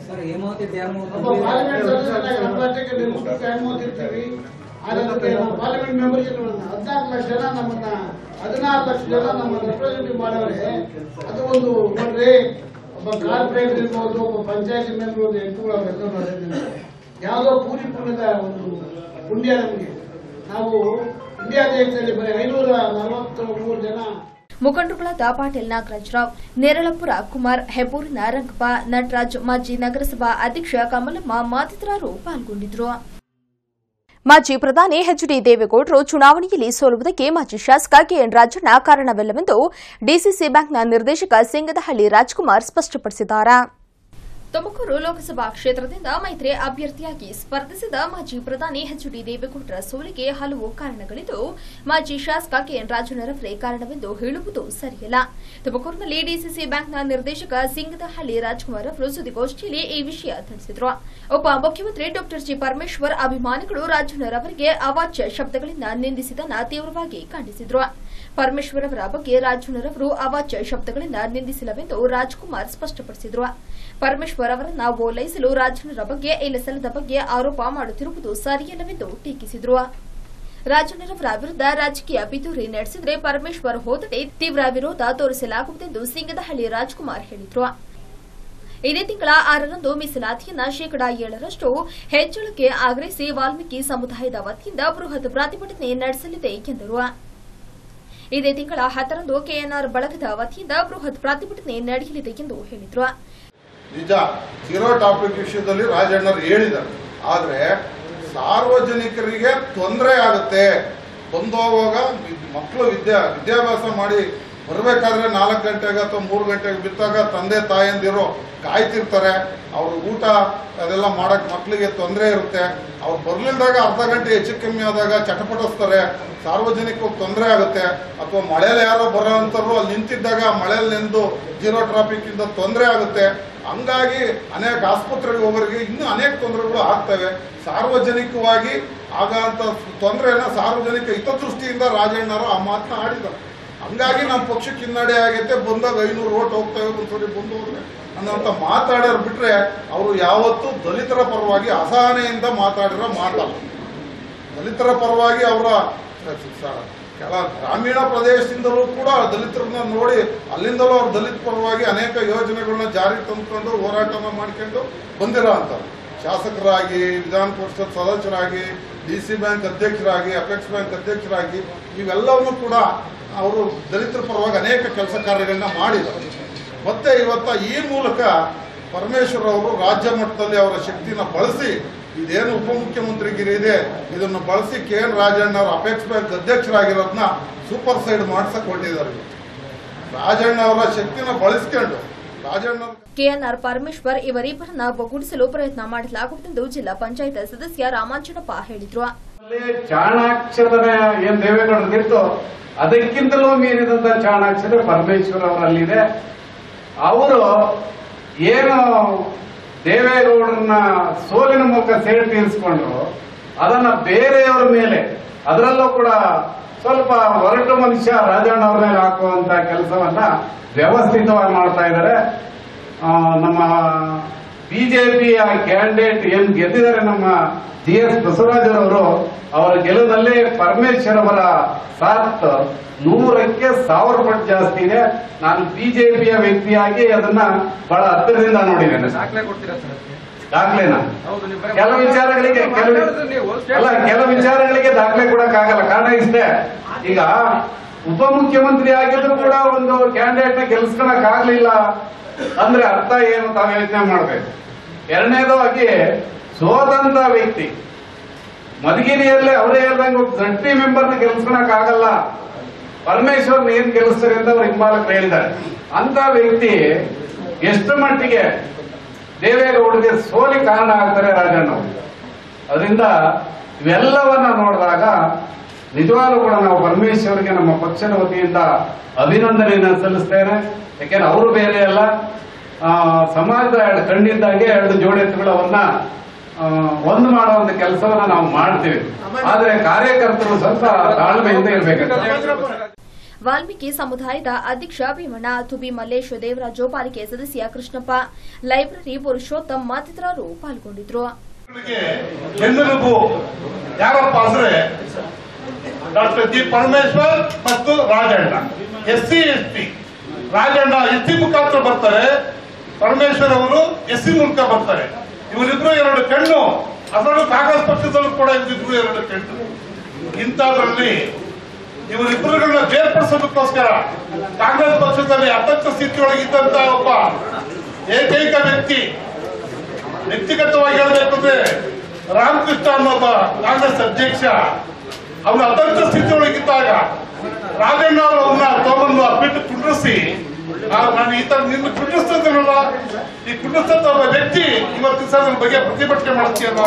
ಒಬ್ಬ ಪಾರ್ಲಿಮೆಂಟ್ ಸದಸ್ಯರಾಗಿ ನಮ್ಮ ರಾಜ್ಯಕ್ಕೆ ನಿರ್ಮೂಲಕ್ಕೆ ಅನುಮತಿರ್ತೀವಿ ಅದಕ್ಕೆ ನಾವು ಪಾರ್ಲಿಮೆಂಟ್ ಮೆಂಬರ್ಗೆ ಹದಿನಾಲ್ಕು ಲಕ್ಷ ಜನ ನಮ್ಮನ್ನ ಹದಿನಾರು ಲಕ್ಷ ಜನ ನಮ್ಮ ರೆಪ್ರೆಸೆಂಟೇಟಿವ್ ಮಾಡವ್ರೆ ಅದು ಒಂದು ನೋಡ್ರಿ ಒಬ್ಬ ಕಾರ್ಪೊರೇಟರ್ ಇರ್ಬೋದು ಒಬ್ಬ ಪಂಚಾಯತಿ ಮೆಂಬರ್ ಒಂದು ಎಂಟುಗಳು ಅವೆಲ್ಲ ಮಾಡಿದ್ದೀನಿ ಯಾವುದೋ ಪೂರಿ ಪುಣ್ಯದ ಒಂದು ಪುಣ್ಯ ನಮಗೆ ನಾವು ಇಂಡಿಯಾ ದೇಶದಲ್ಲಿ ಬರೀ ಐನೂರ ನಲವತ್ತ ಮೂರು ಜನ ಮುಖಂಡರುಗಳಾದ ಪಾಟೀಲ್ ನಾಗರಾಜರಾವ್ ನೇರಳಪುರ ಕುಮಾರ್ ಹೆಬ್ಬೂರಿನ ರಂಗಪ್ಪ ನಟರಾಜ್ ಮಾಜಿ ನಗರಸಭಾ ಅಧ್ಯಕ್ಷ ಕಮಲಮ್ಮ ಮತ್ತಿತರರು ಪಾಲ್ಗೊಂಡಿದ್ದರು ಮಾಜಿ ಪ್ರಧಾನಿ ಎಚ್ ಡಿ ದೇವೇಗೌಡರು ಚುನಾವಣೆಯಲ್ಲಿ ಸೋಲುವುದಕ್ಕೆ ಮಾಜಿ ಶಾಸಕ ಕೆಎನ್ ರಾಜಣ್ಣ ಕಾರಣವಿಲ್ಲವೆಂದು ಡಿಸಿಸಿ ಬ್ಯಾಂಕ್ನ ನಿರ್ದೇಶಕ ಸಿಂಗದಹಳ್ಳಿ ರಾಜ್ಕುಮಾರ್ ಸ್ಪಷ್ಟಪಡಿಸಿದ್ದಾರೆ ತುಮಕೂರು ಲೋಕಸಭಾ ಕ್ಷೇತ್ರದಿಂದ ಮೈತ್ರಿ ಅಭ್ಯರ್ಥಿಯಾಗಿ ಸ್ಪರ್ಧಿಸಿದ ಮಾಜಿ ಪ್ರಧಾನಿ ಎಚ್ ಡಿ ದೇವೇಗೌಡರ ಸೋಲಿಗೆ ಹಲವು ಕಾರಣಗಳಿದ್ದು ಮಾಜಿ ಶಾಸಕ ಕೆಎನ್ ರಾಜಣ್ಣರವರೇ ಕಾರಣವೆಂದು ಹೇಳುವುದು ಸರಿಯಲ್ಲ ತುಮಕೂರಿನಲ್ಲಿ ಡಿಸಿಸಿ ಬ್ಯಾಂಕ್ನ ನಿರ್ದೇಶಕ ಸಿಂಗದಹಳ್ಳಿ ರಾಜ್ಕುಮಾರ್ ಅವರು ಸುದ್ದಿಗೋಷ್ಠಿಯಲ್ಲಿ ಈ ವಿಷಯ ತಿಳಿಸಿದರು ಉಪ ಮುಖ್ಯಮಂತ್ರಿ ಡಾ ಜಿ ಪರಮೇಶ್ವರ್ ಅಭಿಮಾನಿಗಳು ರಾಜಣ್ಣರವರಿಗೆ ಅವಾಚ್ಯ ಶಬ್ದಗಳಿಂದ ನಿಂದಿಸಿದನ್ನ ತೀವ್ರವಾಗಿ ಖಂಡಿಸಿದರು ಪರಮೇಶ್ವರ್ ಅವರ ಬಗ್ಗೆ ರಾಜಣ್ಣರವರು ಅವಾಚ್ಯ ಶಬ್ದಗಳಿಂದ ನಿಂದಿಸಿಲ್ಲವೆಂದು ರಾಜ್ಕುಮಾರ್ ಸ್ಪಷ್ಟಪಡಿಸಿದರು ಪರಮೇಶ್ವರ್ ಅವರನ್ನ ಓಲೈಸಲು ರಾಜಣ್ಣರ ಬಗ್ಗೆ ಇಲ್ಲಸಲ್ಲದ ಬಗ್ಗೆ ಆರೋಪ ಮಾಡುತ್ತಿರುವುದು ಸರಿಯಲ್ಲವೆಂದು ಟೀಕಿಸಿದರು ರಾಜಣ್ಣರವರ ವಿರುದ್ಧ ರಾಜಕೀಯ ಪಿತೂರಿ ನಡೆಸಿದರೆ ಪರಮೇಶ್ವರ್ ಹೋದಡೆ ತೀವ್ರ ವಿರೋಧ ತೋರಿಸಲಾಗುವುದೆಂದು ಸಿಂಗದಹಳ್ಳಿ ರಾಜ್ಕುಮಾರ್ ಹೇಳಿದರು ಇದೇ ತಿಂಗಳ ಆರರಂದು ಮೀಸಲಾತಿಯನ್ನ ಶೇಕಡಾ ಏಳರಷ್ಟು ಹೆಚ್ಚಳಕ್ಕೆ ಆಗ್ರಹಿಸಿ ವಾಲ್ಮೀಕಿ ಸಮುದಾಯದ ವತಿಯಿಂದ ಬೃಹತ್ ಪ್ರತಿಭಟನೆ ನಡೆಸಲಿದೆ ಎಂದರು ಇದೇ ತಿಂಗಳ ಹತ್ತರಂದು ಕೆಎನ್ಆರ್ ಬಳಗದ ವತಿಯಿಂದ ಬೃಹತ್ ಪ್ರತಿಭಟನೆ ನಡೆಯಲಿದೆ ಎಂದು ಹೇಳಿದರು ನಿಜ ಇರೋ ಟಾಪಿಕ್ ವಿಷಯದಲ್ಲಿ ರಾಜಣ್ಣರು ಹೇಳಿದ್ದಾರೆ ಆದ್ರೆ ಸಾರ್ವಜನಿಕರಿಗೆ ತೊಂದರೆ ಆಗುತ್ತೆ ಬಂದೋಗುವಾಗ ಮಕ್ಕಳು ವಿದ್ಯಾ ವಿದ್ಯಾಭ್ಯಾಸ ಮಾಡಿ ಬರಬೇಕಾದ್ರೆ ನಾಲ್ಕು ಗಂಟೆಗೆ ಅಥವಾ ಮೂರು ಗಂಟೆಗೆ ಬಿತ್ತಾಗ ತಂದೆ ತಾಯಂದಿರು ಕಾಯ್ತಿರ್ತಾರೆ ಅವ್ರ ಊಟ ಅದೆಲ್ಲ ಮಾಡಕ್ ಮಕ್ಕಳಿಗೆ ತೊಂದರೆ ಇರುತ್ತೆ ಅವ್ರು ಬರ್ಲಿಲ್ದಾಗ ಅರ್ಧ ಗಂಟೆ ಹೆಚ್ಚು ಕಮ್ಮಿ ಆದಾಗ ಚಟಪಟಿಸ್ತಾರೆ ಸಾರ್ವಜನಿಕವಾಗಿ ತೊಂದರೆ ಆಗುತ್ತೆ ಅಥವಾ ಮಳೆಯಲ್ಲಿ ಯಾರೋ ಬರೋ ಅಂತಾರು ಅಲ್ಲಿ ನಿಂತಿದ್ದಾಗ ಮಳೆಯಲ್ಲಿ ನೆಂದು ಜೀರೋ ಟ್ರಾಫಿಕ್ ಇಂದ ತೊಂದರೆ ಆಗುತ್ತೆ ಹಂಗಾಗಿ ಅನೇಕ ಆಸ್ಪತ್ರೆಗೆ ಹೋಗೋರಿಗೆ ಇನ್ನೂ ಅನೇಕ ತೊಂದರೆಗಳು ಆಗ್ತವೆ ಸಾರ್ವಜನಿಕವಾಗಿ ಆಗಂತ ತೊಂದರೆನ ಸಾರ್ವಜನಿಕ ಹಿತದೃಷ್ಟಿಯಿಂದ ರಾಜಣ್ಣರು ಆ ಮಾತನ್ನ ಆಡಿದ್ದಾರೆ ಹಂಗಾಗಿ ನಮ್ಮ ಪಕ್ಷಕ್ಕೆ ಹಿನ್ನಡೆ ಆಗೈತೆ ಬಂದಾಗ ಐನೂರು ಓಟ್ ಹೋಗ್ತವೆ ಒಂದ್ಸರಿ ಬಂದು ಹೋದ್ರೆ ಅನ್ನೋಂಥ ಮಾತಾಡೋರು ಬಿಟ್ರೆ ಅವರು ಯಾವತ್ತೂ ದಲಿತರ ಪರವಾಗಿ ಅಸಹನೆಯಿಂದ ಮಾತಾಡಿರೋ ಮಾತಲ್ಲ ದಲಿತರ ಪರವಾಗಿ ಅವರ ಕೆಲ ಗ್ರಾಮೀಣ ಪ್ರದೇಶದಿಂದಲೂ ಕೂಡ ದಲಿತರನ್ನ ನೋಡಿ ಅಲ್ಲಿಂದಲೂ ಅವ್ರು ದಲಿತ ಪರವಾಗಿ ಅನೇಕ ಯೋಜನೆಗಳನ್ನ ಜಾರಿಗೆ ತಂದ್ಕೊಂಡು ಹೋರಾಟನ ಮಾಡ್ಕೊಂಡು ಬಂದಿರೋ ಅಂತಾರೆ ಶಾಸಕರಾಗಿ ವಿಧಾನ ಪರಿಷತ್ ಸದಸ್ಯರಾಗಿ ಡಿ ಸಿ ಬ್ಯಾಂಕ್ ಅಧ್ಯಕ್ಷರಾಗಿ ಅಪೆಕ್ಸ್ ಬ್ಯಾಂಕ್ ಅಧ್ಯಕ್ಷರಾಗಿ ಇವೆಲ್ಲವನ್ನು ಕೂಡ ಅವರು ದಲಿತರ ಪರವಾಗಿ ಅನೇಕ ಕೆಲಸ ಕಾರ್ಯಗಳನ್ನ ಮಾಡಿದ್ದಾರೆ ಮತ್ತೆ ಇವತ್ತ ಈ ಮೂಲಕ ಪರಮೇಶ್ವರ್ ಅವರು ರಾಜ್ಯ ಮಟ್ಟದಲ್ಲಿ ಅವರ ಶಕ್ತಿನ ಬಳಸಿ ಇದೇನು ಉಪಮುಖ್ಯಮಂತ್ರಿಗಿರಿ ಇದೆ ಇದನ್ನು ಬಳಸಿ ಕೆ ಎನ್ ರಾಜಣ್ಣ ಅವರು ಅಪೆಕ್ಸ್ ಬ್ಯಾಂಕ್ ಅಧ್ಯಕ್ಷರಾಗಿರೋದನ್ನ ಸೂಪರ್ ಸೈಡ್ ಮಾಡ್ಸಕ್ ಹೊರಟಿದ್ದಾರೆ ರಾಜಣ್ಣ ಅವರ ಶಕ್ತಿನ ಬಳಸ್ಕೊಂಡು ರಾಜಣ್ಣ ಅವ್ರ- ಕೆಎನ್ಆರ್ ಪರಮೇಶ್ವರ್ ಇವರಿಬ್ಬರನ್ನ ಒಗ್ಗೂಡಿಸಲು ಪ್ರಯತ್ನ ಮಾಡಲಾಗುವುದೆಂದು ಜಿಲ್ಲಾ ಪಂಚಾಯತ್ ಸದಸ್ಯ ರಾಮಾಂಜನಪ್ಪ ಹೇಳಿದ್ರು ಅಲ್ಲಿ ಚಾಣಾಕ್ಷರನ ಏನ್ ದೇವೇಗೌಡರಿಗಿತ್ತು ಅದಕ್ಕಿಂತಲೂ ಮೀರಿದಂತ ಚಾಣಾಕ್ಷರ ಪರಮೇಶ್ವರ್ ಅವರಲ್ಲಿದೆ ಅವರು ಏನು ದೇವೇಗೌಡರನ್ನ ಸೋಲಿನ ಮೂಲಕ ಸೇಡು ತೀರಿಸಿಕೊಂಡ್ರು ಅದನ್ನ ಬೇರೆಯವರ ಮೇಲೆ ಅದರಲ್ಲೂ ಕೂಡ ಸ್ವಲ್ಪ ಹೊರಟು ಮನುಷ್ಯ ರಾಜಣ್ಣ ಅವ್ರ ಮೇಲೆ ಹಾಕುವಂತ ಕೆಲಸವನ್ನ ವ್ಯವಸ್ಥಿತವಾಗಿ ಮಾಡ್ತಾ ಇದ್ದಾರೆ ಆ, ನಮ್ಮ ಬಿಜೆಪಿಯ ಕ್ಯಾಂಡಿಡೇಟ್ ಏನ್ ಗೆದ್ದಿದ್ದಾರೆ ನಮ್ಮ ಜಿ ಎಸ್ ಬಸವರಾಜರವರು ಅವರ ಗೆಲುವಿನಲ್ಲಿ ಪರಮೇಶ್ವರ್ ಅವರ ಸಾಥ್ ನೂರಕ್ಕೆ ಸಾವಿರ ಪಟ್ಟು ಜಾಸ್ತಿ ಇದೆ ನಾನು ಬಿಜೆಪಿಯ ವ್ಯಕ್ತಿಯಾಗಿ ಅದನ್ನ ಬಹಳ ಹತ್ತಿರದಿಂದ ನೋಡಿದ್ದೇನೆ ದಾಖಲೆನ ಕೆಲವು ವಿಚಾರಗಳಿಗೆ ಕೆಲವು ಅಲ್ಲ ಕೆಲವು ವಿಚಾರಗಳಿಗೆ ದಾಖಲೆ ಕೊಡಕ್ಕಾಗಲ್ಲ ಕಾರಣ ಇಷ್ಟೇ ಈಗ ಉಪಮುಖ್ಯಮಂತ್ರಿ ಆಗಿದ್ರು ಕೂಡ ಒಂದು ಕ್ಯಾಂಡಿಡೇಟ್ ನ ಗೆಲ್ಸ್ಕೊಳಕ್ ಆಗ್ಲಿಲ್ಲ ಅಂದ್ರೆ ಅರ್ಥ ಏನು ತಾವು ಯೋಚನೆ ಮಾಡ್ಬೇಕು ಎರಡನೇದಾಗಿ ಸೋದಂತ ವ್ಯಕ್ತಿ ಮಧುಗಿರಿಯಲ್ಲಿ ಅವರೇ ಹೇಳ್ದಂಗೆ ಒಬ್ಬ ಜಡ್ ಪಿ ಮೆಂಬರ್ನ ಗೆಲ್ಸ್ಕೊಳಕ್ ಆಗಲ್ಲ ಪರಮೇಶ್ವರ್ನ ಏನ್ ಗೆಲ್ಲಿಸ್ತಾರೆ ಅಂತ ಅವ್ರ ಹಿಂಬಾಲಕರು ಹೇಳಿದ್ದಾರೆ ಅಂತ ವ್ಯಕ್ತಿ ಎಷ್ಟು ಮಟ್ಟಿಗೆ ದೇವೇಗೌಡರಿಗೆ ಸೋಲಿ ಕಾರಣ ಆಗ್ತಾರೆ ರಾಜಣ್ಣ ಅವರು. ಅದರಿಂದ ಇವೆಲ್ಲವನ್ನ ನೋಡಿದಾಗ ನಿಜವಾಗ್ಲೂ ಕೂಡ ನಾವು ಪರಮೇಶ್ವರ್ಗೆ ನಮ್ಮ ಪಕ್ಷದ ವತಿಯಿಂದ ಅಭಿನಂದನೆಯನ್ನ ಸಲ್ಲಿಸ್ತೇನೆ ಯಾಕೆಂದ್ರೆ ಅವರು ಬೇರೆ ಅಲ್ಲ ಆ, ಸಮಾಜದ ಎರಡು ಕಣ್ಣಿದ್ದಾಗೆ ಎರಡು ಜೋಡೆತ್ತುಗಳು ಅವನ್ನ ಆ, ಒಂದು ಮಾಡುವಂತ ಕೆಲಸವನ್ನ ನಾವು ಮಾಡ್ತೀವಿ ಆದ್ರೆ ಕಾರ್ಯಕರ್ತರು ಸ್ವಲ್ಪ ತಾಳ್ಮೆಯಿಂದ ಇರ್ಬೇಕಾಗ್ತದೆ ವಾಲ್ಮೀಕಿ ಸಮುದಾಯದ ಅಧ್ಯಕ್ಷ ಭೀಮಣ್ಣ ತುಬಿ ಮಲ್ಲೇಶ್ ದೇವರಾಜು ಪಾಲಿಕೆ ಸದಸ್ಯ ಕೃಷ್ಣಪ್ಪ ಲೈಬ್ರರಿ ಪುರುಷೋತ್ತಮ್ ಮತ್ತಿತರರು ಪಾಲ್ಗೊಂಡಿದ್ರು ಮಕ್ಕಳಿಗೆ ಬೆನ್ನೆಲುಬು ಯಾರಪ್ಪ ಅಂದ್ರೆ ಡಾಕ್ಟರ್ ಜಿ ಪರಮೇಶ್ವರ್ ಮತ್ತು Rajanna S C S T Rajanna S C ಮುಖಾಂತರ ಬರ್ತಾರೆ ಪರಮೇಶ್ವರ್ ಅವರು ಎಸ್ ಸಿ ಮೂಲಕ ಬರ್ತಾರೆ ಇವರಿಬ್ರು ಎರಡು ಕಣ್ಣು ಅದರಲ್ಲೂ ಕಾಂಗ್ರೆಸ್ ಪಕ್ಷದಲ್ಲೂ ಕೂಡ ಇವರಿಬ್ರು ಎರಡು ಕಣ್ಣು ಇಂಥದ್ರಲ್ಲಿ ಇವರಿಬ್ಬರುಗಳನ್ನ ಬೇರ್ಪಡಿಸೋದಕ್ಕೋಸ್ಕರ ಕಾಂಗ್ರೆಸ್ ಪಕ್ಷದಲ್ಲಿ ಅಧ್ಯಕ್ಷ ಸ್ಥಿತಿಯೊಳಗಿದ್ದಂತ ಒಬ್ಬ ಏಕೈಕ ವ್ಯಕ್ತಿ ವ್ಯಕ್ತಿಗತವಾಗಿ ಹೇಳ್ಬೇಕಂದ್ರೆ ರಾಮಕೃಷ್ಣ ಅನ್ನೊಬ್ಬ ಕಾಂಗ್ರೆಸ್ ಅಧ್ಯಕ್ಷ ಅವನ ಅಧ್ಯಕ್ಷ ಸ್ಥಿತಿಯೊಳಗಿದ್ದಾಗ ರಾಜಣ್ಣ ಅವರು ಅವನ್ನ ತಗೊಂಡು ಬಿಟ್ಟು ಕುಂಡ್ರಿಸಿ ನಾವು ನಾನು ಈ ತರ ನಿನ್ನ ಕುಂಡ್ರಿಸ್ತಂತಲ್ಲ ಈ ಕುಂಡ್ರಿಸ್ತಂತ ಒಬ್ಬ ವ್ಯಕ್ತಿ ಇವತ್ತಿನ ಸಲ ನನ್ನ ಬಗ್ಗೆ ಪ್ರತಿಭಟನೆ ಮಾಡ್ತೀಯಲ್ಲ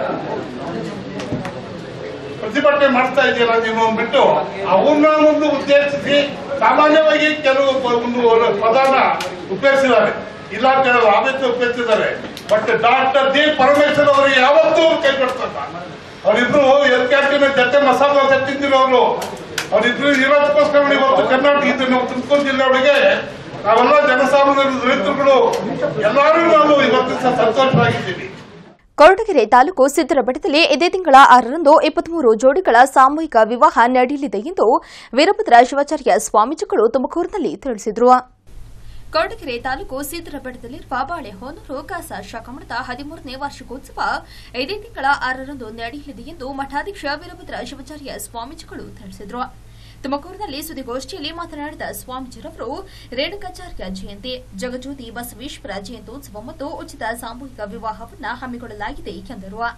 ಪ್ರತಿಭಟನೆ ಮಾಡ್ತಾ ಇದೆಯಲ್ಲ ನೀನು ಅಂದ್ಬಿಟ್ಟು ಅವನ್ನ ಒಂದು ಉದ್ದೇಶಿಸಿ ಸಾಮಾನ್ಯವಾಗಿ ಕೆಲವು ಪ- ಒಂದು ಪದಾನ ಉಪಯೋಗಿಸಿದ್ದಾರೆ ಇಲಾಖೆಗಳು ಆಮೇಲೆ ಉಪಯೋಗಿಸಿದ್ದಾರೆ ಬಟ್ ಡಾಕ್ಟರ್ ಡಿ ಪರಮೇಶ್ವರ್ ಅವರಿಗೆ ಯಾವತ್ತೂ ಕೈ ಕೊಡ್ತಲ್ಲ ಅವರಿಬ್ರು ಎಲ್ ಕ್ಯಾಂಟೀನ್ ಜೊತೆ ಮಸಾಲ ದೋಸೆ ತಿಂದಿರೋರು ಅವರಿಬ್ರು ಇರೋದಕ್ಕೋಸ್ಕರ ಇವತ್ತು ಕರ್ನಾಟಕ ಇದು ನಾವು ತುಮಕೂರು ಜಿಲ್ಲೆ ಒಳಗೆ ನಾವೆಲ್ಲ ಜನಸಾಮಾನ್ಯರು ರೈತರುಗಳು ಎಲ್ಲರೂ ನಾವು ಇವತ್ತು ಸಹ ಸಂತೋಷವಾಗಿದ್ದೀವಿ ಕೊರಟಗೆರೆ ತಾಲೂಕು ಸಿದ್ದರಬೆಟ್ಟದಲ್ಲಿ ಇದೇ ತಿಂಗಳ ಆರರಂದು ಇಪ್ಪತ್ಮೂರು ಜೋಡಿಗಳ ಸಾಮೂಹಿಕ ವಿವಾಹ ನಡೆಯಲಿದೆ ಎಂದು ವೀರಭದ್ರ ಶಿವಾಚಾರ್ಯ ಸ್ವಾಮೀಜಿಗಳು ತುಮಕೂರಿನಲ್ಲಿ ತಿಳಿಸಿದರು ಕೊರಟಗೆರೆ ತಾಲೂಕು ಸಿದ್ದರಬೆಟ್ಟದಲ್ಲಿರುವ ಬಾಳೆಹೊನ್ನೂರು ಕಾಸ ಶಾಖಮಠದ ಹದಿಮೂರನೇ ವಾರ್ಷಿಕೋತ್ಸವ ಇದೇ ತಿಂಗಳ ಆರರಂದು ನಡೆಯಲಿದೆ ಎಂದು ಮಠಾಧೀಶ ವೀರಭದ್ರ ಶಿವಾಚಾರ್ಯ ಸ್ವಾಮೀಜಿಗಳು ತಿಳಿಸಿದರು ತುಮಕೂರಿನಲ್ಲಿ ಸುದ್ದಿಗೋಷ್ಠಿಯಲ್ಲಿ ಮಾತನಾಡಿದ ಸ್ವಾಮೀಜಿರವರು ರೇಣುಕಾಚಾರ್ಯ ಜಯಂತಿ ಜಗಜ್ಯೋತಿ ಬಸವೇಶ್ವರ ಜಯಂತ್ಯೋತ್ಸವ ಮತ್ತು ಉಚಿತ ಸಾಮೂಹಿಕ ವಿವಾಹವನ್ನು ಹಮ್ಮಿಕೊಳ್ಳಲಾಗಿದೆ ಎಂದರು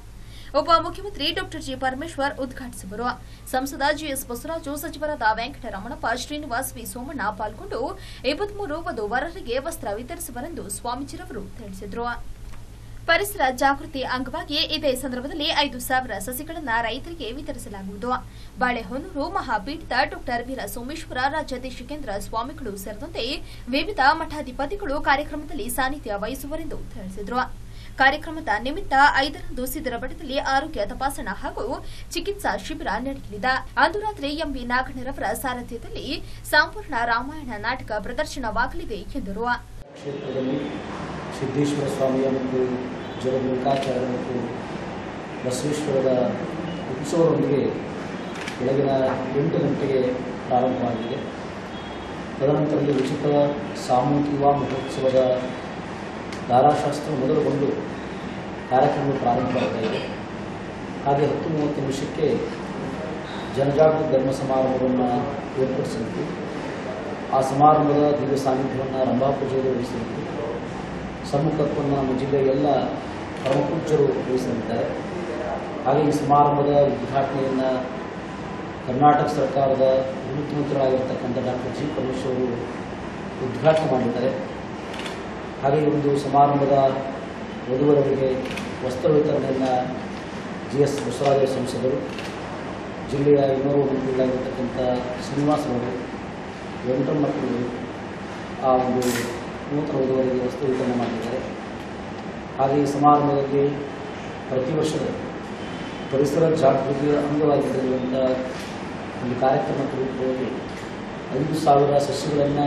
ಉಪಮುಖ್ಯಮಂತ್ರಿ ಡಾಕ್ಟರ್ ಜಿ ಪರಮೇಶ್ವರ್ ಉದ್ಘಾಟಿಸುವರು ಸಂಸದ ಜಿಎಸ್ ಬಸವರಾಜು ಸಚಿವರಾದ ವೆಂಕಟರಮಣಪ್ಪ ಶ್ರೀನಿವಾಸ್ ವಿ ಸೋಮಣ್ಣ ಪಾಲ್ಗೊಂಡು ಇಪ್ಪತ್ಮೂರು ವಧು ವರರಿಗೆ ವಸ್ತ್ರ ವಿತರಿಸುವರೆಂದು ಸ್ವಾಮೀಜಿರವರು ತಿಳಿಸಿದರು ಪರಿಸರ ಜಾಗೃತಿ ಅಂಗವಾಗಿ ಇದೇ ಸಂದರ್ಭದಲ್ಲಿ ಐದು ಸಾವಿರ ಸಸಿಗಳನ್ನು ರೈತರಿಗೆ ವಿತರಿಸಲಾಗುವುದು ಬಾಳೆಹೊನ್ನೂರು ಮಹಾಪೀಠದ ಡಾಕ್ಟರ್ ವೀರ ಸೋಮೇಶ್ವರ ರಾಜ್ಯಾಧೀಶಕೇಂದ್ರ ಸ್ವಾಮಿಗಳು ಸೇರಿದಂತೆ ವಿವಿಧ ಮಠಾಧಿಪತಿಗಳು ಕಾರ್ಯಕ್ರಮದಲ್ಲಿ ಸಾನ್ನಿಧ್ಯ ವಹಿಸುವರೆಂದು ತಿಳಿಸಿದರು ಕಾರ್ಯಕ್ರಮದ ನಿಮಿತ್ತ ಐದರಂದು ಸಿದ್ದರಮಠದಲ್ಲಿ ಆರೋಗ್ಯ ತಪಾಸಣಾ ಹಾಗೂ ಚಿಕಿತ್ಸಾ ಶಿಬಿರ ನಡೆಯಲಿದೆ ಅಂದು ರಾತ್ರಿ ಎಂವಿ ನಾಗಣ್ಣರವರ ಸಾರಥ್ಯದಲ್ಲಿ ಸಂಪೂರ್ಣ ರಾಮಾಯಣ ನಾಟಕ ಪ್ರದರ್ಶನವಾಗಲಿದೆ ಎಂದರು ಕ್ಷೇತ್ರದಲ್ಲಿ ಸಿದ್ದೇಶ್ವರ ಸ್ವಾಮಿಯ ಮತ್ತು ಜಗದ್ಗುರುಕಾಚಾರ್ಯ ಮತ್ತು ಬಸವೇಶ್ವರದ ಉತ್ಸವದೊಂದಿಗೆ ಬೆಳಗಿನ ಎಂಟು ಗಂಟೆಗೆ ಪ್ರಾರಂಭವಾಗಿದೆ ತದನಂತರದಲ್ಲಿ ಉಚಿತ ಸಾಮೂಹಿಕ ವಿವಾಹ ಮಹೋತ್ಸವದ ಧಾರಾಶಾಸ್ತ್ರ ಮೊದಲುಗೊಂಡು ಕಾರ್ಯಕ್ರಮ ಪ್ರಾರಂಭವಾಗ್ತಾ ಇದೆ ಹಾಗೆ ಹತ್ತು ಮೂವತ್ತು ನಿಮಿಷಕ್ಕೆ ಜನಜಾಗೃತಿ ಧರ್ಮ ಸಮಾರಂಭವನ್ನು ಏರ್ಪಡಿಸಿದ್ದು ಆ ಸಮಾರಂಭದ ದಿವ್ಯ ಸಾನ್ನಿಧ್ಯವನ್ನು ರಂಭಾಪೂಜೆಯಲ್ಲಿ ವಹಿಸಲಿದ್ದು ಸಮ್ಮುಖತ್ವವನ್ನು ನಮ್ಮ ಜಿಲ್ಲೆಯ ಎಲ್ಲ ಪರಮಪೂಜ್ಯರು ವಹಿಸಲಿದ್ದಾರೆ ಹಾಗೆ ಈ ಸಮಾರಂಭದ ಉದ್ಘಾಟನೆಯನ್ನು ಕರ್ನಾಟಕ ಸರ್ಕಾರದ ಮುಖ್ಯಮಂತ್ರಿಗಳಾಗಿರ್ತಕ್ಕಂಥ ಡಾಕ್ಟರ್ ಜಿ ಪರಮೇಶ್ವರ್ ಅವರು ಉದ್ಘಾಟನೆ ಮಾಡಿದ್ದಾರೆ ಹಾಗೆ ಈ ಒಂದು ಸಮಾರಂಭದ ವಧುವರರಿಗೆ ವಸ್ತ್ರ ವಿತರಣೆಯನ್ನು ಜಿ ಎಸ್ ಬಸವರಾಜ ಸಂಸದರು ಜಿಲ್ಲೆಯ ಇನ್ನೂರು ಮಂತ್ರಿಗಳಾಗಿರ್ತಕ್ಕಂಥ ಶ್ರೀನಿವಾಸ್ ಅವರು ವೆಂಕಟಮಠಗಳು ಆ ಒಂದು ನೂತನ ವಧುವರಿಗೆ ವಸ್ತು ವಿತರಣೆ ಮಾಡಿದ್ದಾರೆ ಹಾಗೆ ಈ ಸಮಾರಂಭದಲ್ಲಿ ಪ್ರತಿ ವರ್ಷದ ಪರಿಸರ ಜಾಗೃತಿಯ ಅಂಗವಾಗಿರುವಂಥ ಒಂದು ಕಾರ್ಯಕ್ರಮ ರೂಪದಲ್ಲಿ ಐದು ಸಾವಿರ ಸಸ್ಯಗಳನ್ನು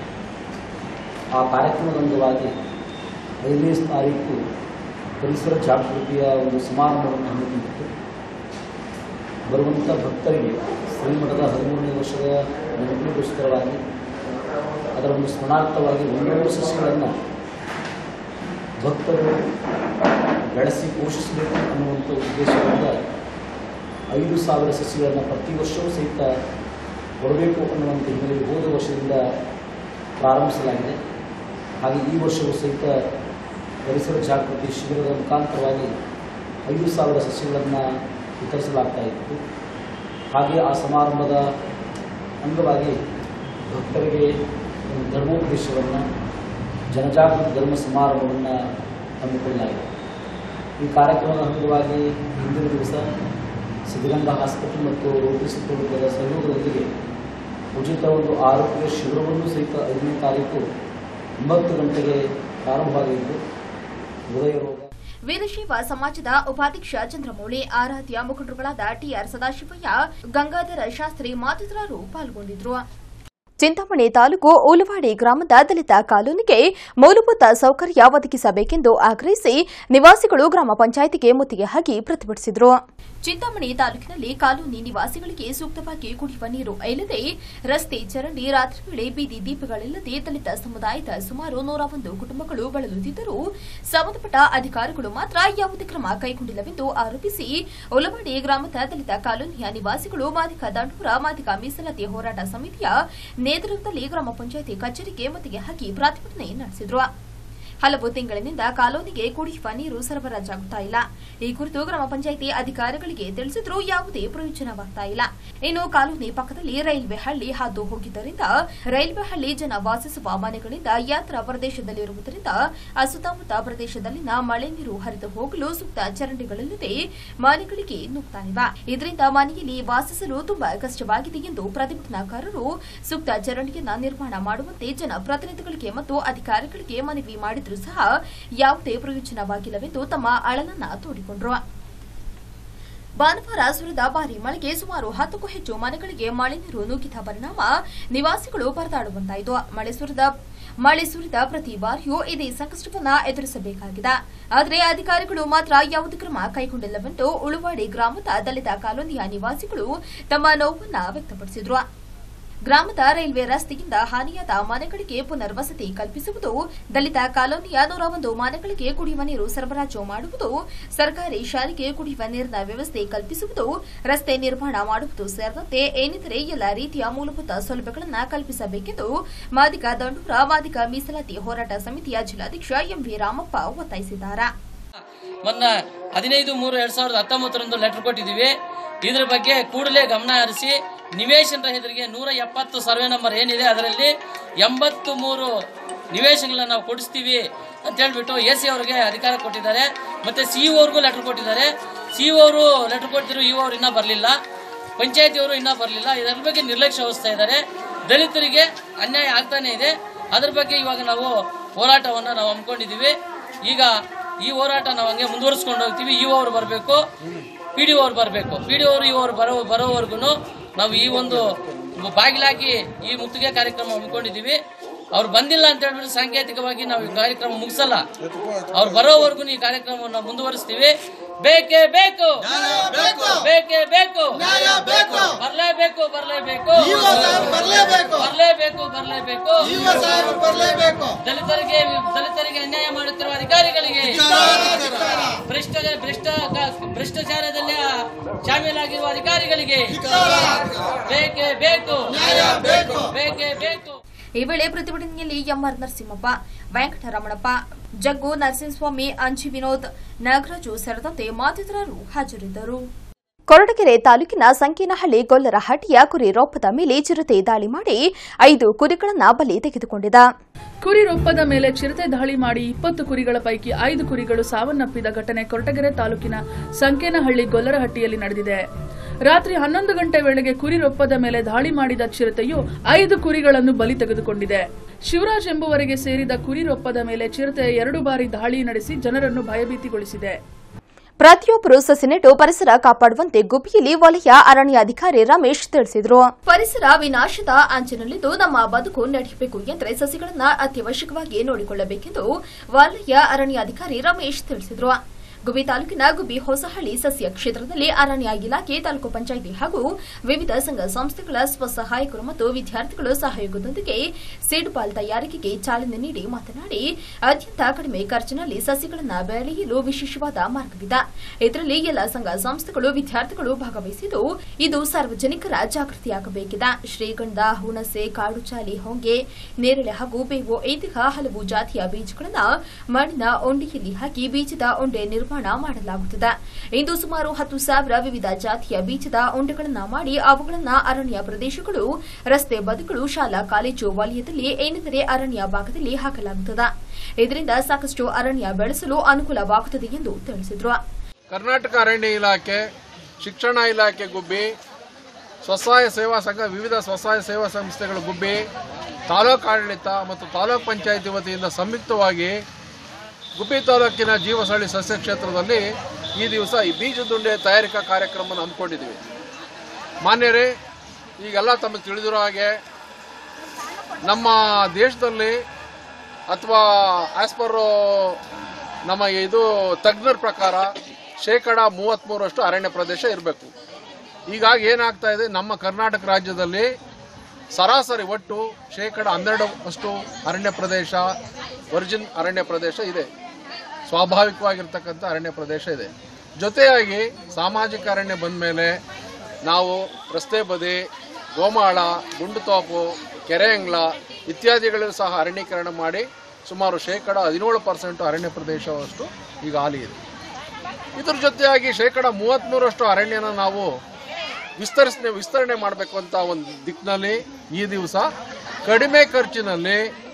ಆ ಕಾರ್ಯಕ್ರಮದ ಅಂಗವಾಗಿ ಐದನೇ ತಾರೀಕು ಪರಿಸರ ಜಾಗೃತಿಯ ಒಂದು ಸಮಾರಂಭವನ್ನು ಹಮ್ಮಿಕೊಂಡಿತ್ತು ಬರುವಂಥ ಭಕ್ತರಿಗೆ ಶ್ರೀಮಠದ ಹದಿಮೂರನೇ ವರ್ಷದ ನೆನಪಿಗೋಸ್ಕರವಾಗಿ ಅದರ ಒಂದು ಸ್ಮರಣಾರ್ಥವಾಗಿ ಒಂದೊಂದು ಸಸ್ಯಗಳನ್ನು ಭಕ್ತರು ಬೆಳೆಸಿ ಪೋಷಿಸಬೇಕು ಅನ್ನುವಂಥ ಉದ್ದೇಶದಿಂದ ಐದು ಸಾವಿರ ಸಸ್ಯಗಳನ್ನು ಪ್ರತಿ ವರ್ಷವೂ ಸಹಿತ ಕೊಡಬೇಕು ಅನ್ನುವಂಥ ಹಿನ್ನೆಲೆಯಲ್ಲಿ ಹೋದ ವರ್ಷದಿಂದ ಪ್ರಾರಂಭಿಸಲಾಗಿದೆ ಹಾಗೆ ಈ ವರ್ಷವೂ ಸಹಿತ ಪರಿಸರ ಜಾಗೃತಿ ಶಿಬಿರದ ಮುಖಾಂತರವಾಗಿ ಐದು ಸಾವಿರ ಸಸ್ಯಗಳನ್ನು ವಿತರಿಸಲಾಗ್ತಾ ಇತ್ತು ಹಾಗೆ ಆ ಸಮಾರಂಭದ ಅಂಗವಾಗಿ ಭಕ್ತರಿಗೆ ಒಂದು ಧರ್ಮೋಪದೇಶವನ್ನು ಜನಜಾಗೃತಿ ಧರ್ಮ ಸಮಾರಂಭವನ್ನು ಹಮ್ಮಿಕೊಳ್ಳಲಾಗಿದೆ ಈ ಕಾರ್ಯಕ್ರಮದ ಅಂಗವಾಗಿ ಹಿಂದಿನ ದಿವಸ ಸಿದ್ಧಗಂಗಾ ಹಾಸ್ಪಿಟಲ್ ಮತ್ತು ರೋಟರಿ ಸುತ್ತಮುತ್ತಲ ಸಹಯೋಗದೊಂದಿಗೆ ಉಚಿತ ಒಂದು ಆರೋಗ್ಯ ಶಿಬಿರವನ್ನು ಸಹಿತ ಐದನೇ ತಾರೀಕು ಒಂಬತ್ತು ಗಂಟೆಗೆ ಪ್ರಾರಂಭವಾಗಿದ್ದು ಹೃದಯ ರೋಗ ವೀರಶೈವ ಸಮಾಜದ ಉಪಾಧ್ಯಕ್ಷ ಚಂದ್ರಮೌಳಿ ಆರಾಧ್ಯ ಮುಖಂಡರುಗಳಾದ ಟಿಆರ್ ಸದಾಶಿವಯ್ಯ ಗಂಗಾಧರ ಶಾಸ್ತ್ರಿ ಮತ್ತಿತರರು ಪಾಲ್ಗೊಂಡಿದ್ರು ಚಿಂತಾಮಣಿ ತಾಲೂಕು ಉಲವಾಡಿ ಗ್ರಾಮದ ದಲಿತ ಕಾಲೋನಿಗೆ ಮೂಲಭೂತ ಸೌಕರ್ಯ ಒದಗಿಸಬೇಕೆಂದು ಆಗ್ರಹಿಸಿ ನಿವಾಸಿಗಳು ಗ್ರಾಮ ಪಂಚಾಯಿತಿಗೆ ಮುತ್ತಿಗೆ ಹಾಕಿ ಪ್ರತಿಭಟಿಸಿದರು ಚಿಂತಾಮಣಿ ತಾಲೂಕಿನಲ್ಲಿ ಕಾಲೋನಿ ನಿವಾಸಿಗಳಿಗೆ ಸೂಕ್ತವಾಗಿ ಕುಡಿಯುವ ನೀರು ಇಲ್ಲದೆ ರಸ್ತೆ ಚರಂಡಿ ರಾತ್ರಿ ವೇಳೆ ಬೀದಿ ದೀಪಗಳಿಲ್ಲದೆ ದಲಿತ ಸಮುದಾಯದ ಸುಮಾರು ನೂರ ಒಂದು ಕುಟುಂಬಗಳು ಬಳಲುತ್ತಿದ್ದರೂ ಸಂಬಂಧಪಟ್ಟ ಅಧಿಕಾರಿಗಳು ಮಾತ್ರ ಯಾವುದೇ ಕ್ರಮ ಕೈಗೊಂಡಿಲ್ಲವೆಂದು ಆರೋಪಿಸಿ ಉಲವಾಡಿ ಗ್ರಾಮದ ದಲಿತ ಕಾಲೋನಿಯ ನಿವಾಸಿಗಳು ಮಾದಿಕ ದಂಡೂರ ಮಾದಿಕ ಮೀಸಲಾತಿ ಹೋರಾಟ ಸಮಿತಿಯ ನೇತೃತ್ವದಲ್ಲಿ ಗ್ರಾಮ ಪಂಚಾಯಿತಿ ಕಚೇರಿಗೆ ಮುತ್ತಿಗೆ ಹಾಕಿ ಪ್ರತಿಭಟನೆ ನಡೆಸಿದರು ಹಲವು ತಿಂಗಳಿನಿಂದ ಕಾಲೋನಿಗೆ ಕುಡಿಯುವ ನೀರು ಸರಬರಾಜಾಗುತ್ತಾ ಇಲ್ಲ ಈ ಕುರಿತು ಗ್ರಾಮ ಪಂಚಾಯಿತಿ ಅಧಿಕಾರಿಗಳಿಗೆ ತಿಳಿಸಿದ್ರೂ ಯಾವುದೇ ಪ್ರಯೋಜನವಾಗ್ತಾ ಇಲ್ಲ ಇನ್ನು ಕಾಲೋನಿ ಪಕ್ಕದಲ್ಲಿ ರೈಲ್ವೆ ಹಳ್ಳಿ ಹಾದು ಹೋಗಿದ್ದರಿಂದ ರೈಲ್ವೆ ಹಳ್ಳಿ ಜನ ವಾಸಿಸುವ ಮನೆಗಳಿಂದ ಯಾತ್ರಾ ಪ್ರದೇಶದಲ್ಲಿರುವುದರಿಂದ ಆ ಸುತ್ತಮುತ್ತ ಪ್ರದೇಶದಲ್ಲಿನ ಮಳೆ ನೀರು ಹರಿದು ಹೋಗಲು ಸೂಕ್ತ ಚರಂಡಿಗಳಿಲ್ಲದೆ ಮನೆಗಳಿಗೆ ನುಗ್ತಾ ಇವೆ ಇದರಿಂದ ಮನೆಯಲ್ಲಿ ವಾಸಿಸಲು ತುಂಬಾ ಕಷ್ಟವಾಗಿದೆ ಎಂದು ಪ್ರತಿಭಟನಾಕಾರರು ಸೂಕ್ತ ಚರಂಡಿಯನ್ನ ನಿರ್ಮಾಣ ಮಾಡುವಂತೆ ಜನಪ್ರತಿನಿಧಿಗಳಿಗೆ ಮತ್ತು ಅಧಿಕಾರಿಗಳಿಗೆ ಮನವಿ ಮಾಡಿದ್ರು ಸಹ ಯಾವುದೇ ಪ್ರಯೋಜನವಾಗಿಲ್ಲವೆಂದು ತಮ್ಮ ಅಳಲನ್ನ ತೋಡಿಕೊಂಡರು ಭಾನುವಾರ ಸುರಿದ ಭಾರಿ ಮಳೆಗೆ ಸುಮಾರು ಹತ್ತಕ್ಕೂ ಹೆಚ್ಚು ಮನೆಗಳಿಗೆ ಮಳೆ ನೀರು ನುಗ್ಗಿದ ಪರಿಣಾಮ ನಿವಾಸಿಗಳು ಪರದಾಡುವಂತಾಯಿತು ಮಳೆ ಸುರಿದ ಮಳೆ ಸುರಿದ ಪ್ರತಿ ಬಾರಿಯೂ ಇದೇ ಸಂಕಷ್ಟವನ್ನ ಎದುರಿಸಬೇಕಾಗಿದೆ ಆದರೆ ಅಧಿಕಾರಿಗಳು ಮಾತ್ರ ಯಾವುದೇ ಕ್ರಮ ಕೈಗೊಂಡಿಲ್ಲವೆಂದು ಉಳುವಾಡಿ ಗ್ರಾಮದ ದಲಿತ ಕಾಲೋನಿಯ ನಿವಾಸಿಗಳು ತಮ್ಮ ನೋವನ್ನ ವ್ಯಕ್ತಪಡಿಸಿದರು ಗ್ರಾಮದ ರೈಲ್ವೆ ರಸ್ತೆಯಿಂದ ಹಾನಿಯಾದ ಮನೆಗಳಿಗೆ ಪುನರ್ವಸತಿ ಕಲ್ಪಿಸುವುದು ದಲಿತ ಕಾಲೋನಿಯ ನೂರ ಒಂದು ಮನೆಗಳಿಗೆ ಕುಡಿಯುವ ನೀರು ಸರಬರಾಜು ಮಾಡುವುದು ಸರ್ಕಾರಿ ಶಾಲೆಗೆ ಕುಡಿಯುವ ನೀರಿನ ವ್ಯವಸ್ಥೆ ಕಲ್ಪಿಸುವುದು ರಸ್ತೆ ನಿರ್ಮಾಣ ಮಾಡುವುದು ಸೇರಿದಂತೆ ಏನಿತರೆ ಎಲ್ಲ ರೀತಿಯ ಮೂಲಭೂತ ಸೌಲಭ್ಯಗಳನ್ನು ಕಲ್ಪಿಸಬೇಕೆಂದು ಮಾದಿಗ ದಂಡೂರ ಮಾದಿಗ ಮೀಸಲಾತಿ ಹೋರಾಟ ಸಮಿತಿಯ ಜಿಲ್ಲಾಧ್ಯಕ್ಷ ಎಂವಿ ರಾಮಪ್ಪ ಒತ್ತಾಯಿಸಿದ್ದಾರೆ ಮೊನ್ನೆ ಹದಿನೈದು ಮೂರು ಎರಡ್ ಸಾವಿರದ ಹತ್ತೊಂಬತ್ತರಂದು ಲೆಟರ್ ಕೊಟ್ಟಿದ್ದೀವಿ ಇದ್ರ ಬಗ್ಗೆ ಕೂಡಲೇ ಗಮನ ಹರಿಸಿ ನಿವೇಶನ ರಹಿತರಿಗೆ ನೂರ ಎಪ್ಪತ್ತು ಸರ್ವೆ ನಂಬರ್ ಏನಿದೆ ಅದರಲ್ಲಿ ಎಂಬತ್ತು ಮೂರು ನಿವೇಶನಗಳನ್ನ ನಾವು ಕೊಡಿಸ್ತೀವಿ ಅಂತ ಹೇಳ್ಬಿಟ್ಟು ಎ ಸಿ ಅವರಿಗೆ ಅಧಿಕಾರ ಕೊಟ್ಟಿದ್ದಾರೆ ಮತ್ತೆ ಸಿ ಅವ್ರಿಗೂ ಲೆಟರ್ ಕೊಟ್ಟಿದ್ದಾರೆ ಸಿ ಅವರು ಲೆಟರ್ ಕೊಟ್ಟಿದ್ರು ಇ ಅವರು ಇನ್ನೂ ಬರಲಿಲ್ಲ ಪಂಚಾಯತಿಯವರು ಇನ್ನೂ ಬರಲಿಲ್ಲ ಇದರ ಬಗ್ಗೆ ನಿರ್ಲಕ್ಷ್ಯ ವಹಿಸ್ತಾ ಇದ್ದಾರೆ ದಲಿತರಿಗೆ ಅನ್ಯಾಯ ಆಗ್ತಾನೆ ಇದೆ ಅದ್ರ ಬಗ್ಗೆ ಇವಾಗ ನಾವು ಹೋರಾಟವನ್ನು ನಾವು ಹಮ್ಮಿಕೊಂಡಿದ್ದೀವಿ ಈಗ ಈ ಹೋರಾಟ ನಾವು ಹಂಗೆ ಮುಂದುವರಿಸ್ಕೊಂಡು ಹೋಗ್ತೀವಿ ಇ ಅವರು ಬರಬೇಕು ಪಿ ಡಿ ಅವ್ರು ಬರಬೇಕು ಪಿ ಡಿ ಅವರು ಇವರು ಬರೋ ಬರೋವರೆಗೂ ನಾವು ಈ ಒಂದು ಬಾಗಿಲಾಗಿ ಈ ಮುತ್ತಿಗೆ ಕಾರ್ಯಕ್ರಮ ಹಮ್ಮಿಕೊಂಡಿದ್ದೀವಿ ಅವ್ರು ಬಂದಿಲ್ಲ ಅಂತ ಹೇಳ್ಬಿಟ್ಟು ಸಾಂಕೇತಿಕವಾಗಿ ನಾವು ಈ ಕಾರ್ಯಕ್ರಮ ಮುಗಿಸಲ್ಲ ಅವ್ರು ಬರೋವರೆಗೂ ಈ ಕಾರ್ಯಕ್ರಮವನ್ನು ಮುಂದುವರಿಸ್ತೀವಿ ಬೇಕೇ ಬೇಕು ಬೇಕೇ ಬೇಕು ಬರ್ಲೇಬೇಕು ಬರ್ಲೇಬೇಕು ಬರ್ಲೇಬೇಕು ಬರ್ಲೇಬೇಕು ದಲಿತರಿಗೆ ದಲಿತರಿಗೆ ಅನ್ಯಾಯ ಮಾಡುತ್ತಿರುವ ಅಧಿಕಾರಿಗಳಿಗೆ ಭ್ರಷ್ಟ ಭ್ರಷ್ಟ ಭ್ರಷ್ಟಾಚಾರದಲ್ಲಿ ಶಾಮೀಲಾಗಿರುವ ಅಧಿಕಾರಿಗಳಿಗೆ ಬೇಕೇ ಬೇಕು ಬೇಕೇ ಬೇಕು ಈ ವೇಳೆ ಪ್ರತಿಭಟನೆಯಲ್ಲಿ ಎಂಆರ್ ನರಸಿಂಹಪ್ಪ ವೆಂಕಟರಮಣಪ್ಪ ಜಗ್ಗು ನರಸಿಂಹಸ್ವಾಮಿ ಅಂಜಿ ವಿನೋದ್ ನಾಗರಾಜು ಸೇರಿದಂತೆ ಮತ್ತಿತರರು ಹಾಜರಿದ್ದರು ಕೊರಟಗೆರೆ ತಾಲೂಕಿನ ಸಂಕೇನಹಳ್ಳಿ ಗೊಲ್ಲರಹಟ್ಟಿಯ ಕುರಿ ರೋಪದ ಮೇಲೆ ಚಿರತೆ ದಾಳಿ ಮಾಡಿ ಐದು ಕುರಿಗಳನ್ನು ಬಲಿ ತೆಗೆದುಕೊಂಡಿದೆ ಕುರಿ ರೊಪ್ಪದ ಮೇಲೆ ಚಿರತೆ ದಾಳಿ ಮಾಡಿ ಇಪ್ಪತ್ತು ಕುರಿಗಳ ಪೈಕಿ ಐದು ಕುರಿಗಳು ಸಾವನ್ನಪ್ಪಿದ ಘಟನೆ ಕೊರಟಗೆರೆ ತಾಲೂಕಿನ ಸಂಕೇನಹಳ್ಳಿ ಗೊಲ್ಲರಹಟ್ಟಿಯಲ್ಲಿ ನಡೆದಿದೆ ರಾತ್ರಿ ಹನ್ನೊಂದು ಗಂಟೆ ವೇಳೆಗೆ ಕುರಿ ರೊಪ್ಪದ ಮೇಲೆ ದಾಳಿ ಮಾಡಿದ ಚಿರತೆಯು ಐದು ಕುರಿಗಳನ್ನು ಬಲಿ ತೆಗೆದುಕೊಂಡಿದೆ ಶಿವರಾಜ್ ಎಂಬುವರಿಗೆ ಸೇರಿದ ಕುರಿ ರೊಪ್ಪದ ಮೇಲೆ ಚಿರತೆ ಎರಡು ಬಾರಿ ದಾಳಿ ನಡೆಸಿ ಜನರನ್ನು ಭಯಭೀತಿಗೊಳಿಸಿದೆ ಪ್ರತಿಯೊಬ್ಬರು ಸಸಿ ನೆಟ್ಟು ಪರಿಸರ ಕಾಪಾಡುವಂತೆ ಗುಬ್ಬಿಯಲ್ಲಿ ವಲಯ ಅರಣ್ಯಾಧಿಕಾರಿ ರಮೇಶ್ ತಿಳಿಸಿದರು ಪರಿಸರ ವಿನಾಶದ ಅಂಚಿನಲ್ಲಿದ್ದು ನಮ್ಮ ಬದುಕು ನಡೆಯಬೇಕು ಎಂದರೆ ಸಸಿಗಳನ್ನ ಅತ್ಯವಶ್ಯಕವಾಗಿ ನೋಡಿಕೊಳ್ಳಬೇಕೆಂದು ವಲಯ ಅರಣ್ಯಾಧಿಕಾರಿ ರಮೇಶ್ ತಿಳಿಸಿದರು ಗುಬ್ಬಿ ತಾಲೂಕಿನ ಗುಬ್ಬಿ ಹೊಸಹಳ್ಳಿ ಸಸ್ಯ ಕ್ಷೇತ್ರದಲ್ಲಿ ಅರಣ್ಯ ಇಲಾಖೆ ತಾಲೂಕು ಪಂಚಾಯಿತಿ ಹಾಗೂ ವಿವಿಧ ಸಂಘ ಸಂಸ್ಥೆಗಳ ಸ್ವಸಹಾಯಕರು ಮತ್ತು ವಿದ್ಯಾರ್ಥಿಗಳು ಸಹಯೋಗದೊಂದಿಗೆ ಸೀಡ್ ಬಾಲ್ ತಯಾರಿಕೆಗೆ ಚಾಲನೆ ನೀಡಿ ಮಾತನಾಡಿ ಅತ್ಯಂತ ಕಡಿಮೆ ಖರ್ಚಿನಲ್ಲಿ ಸಸಿಗಳನ್ನು ಬೆಳೆಯಲು ವಿಶೇಷವಾದ ಮಾರ್ಗವಿದೆ ಇದರಲ್ಲಿ ಎಲ್ಲ ಸಂಘ ಸಂಸ್ಥೆಗಳು ವಿದ್ಯಾರ್ಥಿಗಳು ಭಾಗವಹಿಸಿದ್ದು ಇದು ಸಾರ್ವಜನಿಕರ ಜಾಗೃತಿಯಾಗಬೇಕಿದೆ ಶ್ರೀಗಂಧ ಹುಣಸೆ ಕಾಡುಚಾಲಿ ಹೊಂಗೆ ನೇರಳೆ ಹಾಗೂ ಬೇವು ಇಂತಹ ಹಲವು ಜಾತಿಯ ಬೀಜಗಳನ್ನು ಮಣ್ಣಿನ ಉಂಡೆಯಲ್ಲಿ ಹಾಕಿ ಬೀಜದ ಉಂಡೆ ನಿರ್ಮಾಣ ಮಾಡಲಾಗುತ್ತದೆ ಇಂದು ಸುಮಾರು ಹತ್ತು ಸಾವಿರ ವಿವಿಧ ಜಾತಿಯ ಬೀಜದ ಉಂಡೆಗಳನ್ನು ಮಾಡಿ ಅವುಗಳನ್ನು ಅರಣ್ಯ ಪ್ರದೇಶಗಳು ರಸ್ತೆ ಬದುಗಳು ಶಾಲಾ ಕಾಲೇಜು ವಲಯದಲ್ಲಿ ಏನೆಂದರೆ ಅರಣ್ಯ ಭಾಗದಲ್ಲಿ ಹಾಕಲಾಗುತ್ತದೆ ಇದರಿಂದ ಸಾಕಷ್ಟು ಅರಣ್ಯ ಬೆಳೆಸಲು ಅನುಕೂಲವಾಗುತ್ತದೆ ಎಂದು ತಿಳಿಸಿದರು ಕರ್ನಾಟಕ ಅರಣ್ಯ ಇಲಾಖೆ ಶಿಕ್ಷಣ ಇಲಾಖೆ ಗುಬ್ಬಿ ಸ್ವಸಹಾಯ ಸೇವಾ ಸಂಘ ವಿವಿಧ ಸ್ವಸಹಾಯ ಸೇವಾ ಸಂಸ್ಥೆಗಳು ಗುಬ್ಬಿ ತಾಲೂಕು ಆಡಳಿತ ಮತ್ತು ತಾಲೂಕ್ ಪಂಚಾಯಿತಿ ವತಿಯಿಂದ ಸಂಯುಕ್ತವಾಗಿ ಗುಬ್ಬಿ ತಾಲೂಕಿನ ಜೀವಸಳ್ಳಿ ಸಸ್ಯ ಕ್ಷೇತ್ರದಲ್ಲಿ ಈ ದಿವಸ ಈ ಬೀಜದುಂಡೆ ತಯಾರಿಕಾ ಕಾರ್ಯಕ್ರಮವನ್ನು ಹಮ್ಮಿಕೊಂಡಿದ್ದೀವಿ ಮಾನ್ಯರೇ ಈಗೆಲ್ಲ ತಮಗೆ ತಿಳಿದಿರೋ ಹಾಗೆ ನಮ್ಮ ದೇಶದಲ್ಲಿ ಅಥವಾ ಆಸ್ ಪರ್ ನಮ್ಮ ಇದು ತಜ್ಞರ ಪ್ರಕಾರ ಶೇಕಡ ಮೂವತ್ತ್ಮೂರಷ್ಟು ಅರಣ್ಯ ಪ್ರದೇಶ ಇರಬೇಕು ಹೀಗಾಗಿ ಏನಾಗ್ತಾ ಇದೆ ನಮ್ಮ ಕರ್ನಾಟಕ ರಾಜ್ಯದಲ್ಲಿ ಸರಾಸರಿ ಒಟ್ಟು ಶೇಕಡ ಹನ್ನೆರಡು ಅಷ್ಟು ಅರಣ್ಯ ಪ್ರದೇಶ ವರ್ಜಿನ್ ಅರಣ್ಯ ಪ್ರದೇಶ ಇದೆ ಸ್ವಾಭಾವಿಕವಾಗಿರ್ತಕ್ಕಂಥ ಅರಣ್ಯ ಪ್ರದೇಶ ಇದೆ ಜೊತೆಯಾಗಿ ಸಾಮಾಜಿಕ ಅರಣ್ಯ ಬಂದ ಮೇಲೆ ನಾವು ರಸ್ತೆ ಬದಿ ಗೋಮಾಳ ಗುಂಡುತೋಪು ಕೆರೆ ಅಂಗ್ಲ ಇತ್ಯಾದಿಗಳಲ್ಲೂ ಸಹ ಅರಣ್ಯೀಕರಣ ಮಾಡಿ ಸುಮಾರು ಶೇಕಡ ಹದಿನೇಳು ಪರ್ಸೆಂಟ್ ಅರಣ್ಯ ಪ್ರದೇಶವಷ್ಟು ಈಗ ಹಾಲಿ ಇದೆ ಇದ್ರ ಜೊತೆಯಾಗಿ ಶೇಕಡ ಮೂವತ್ತ್ಮೂರಷ್ಟು ಅರಣ್ಯನ ನಾವು ವಿಸ್ತರಿಸ ವಿಸ್ತರಣೆ ಮಾಡಬೇಕು ಅಂತ ಒಂದು ದಿಕ್ಕಿನಲ್ಲಿ ಈ ದಿವಸ ಕಡಿಮೆ ಖರ್ಚಿನಲ್ಲಿ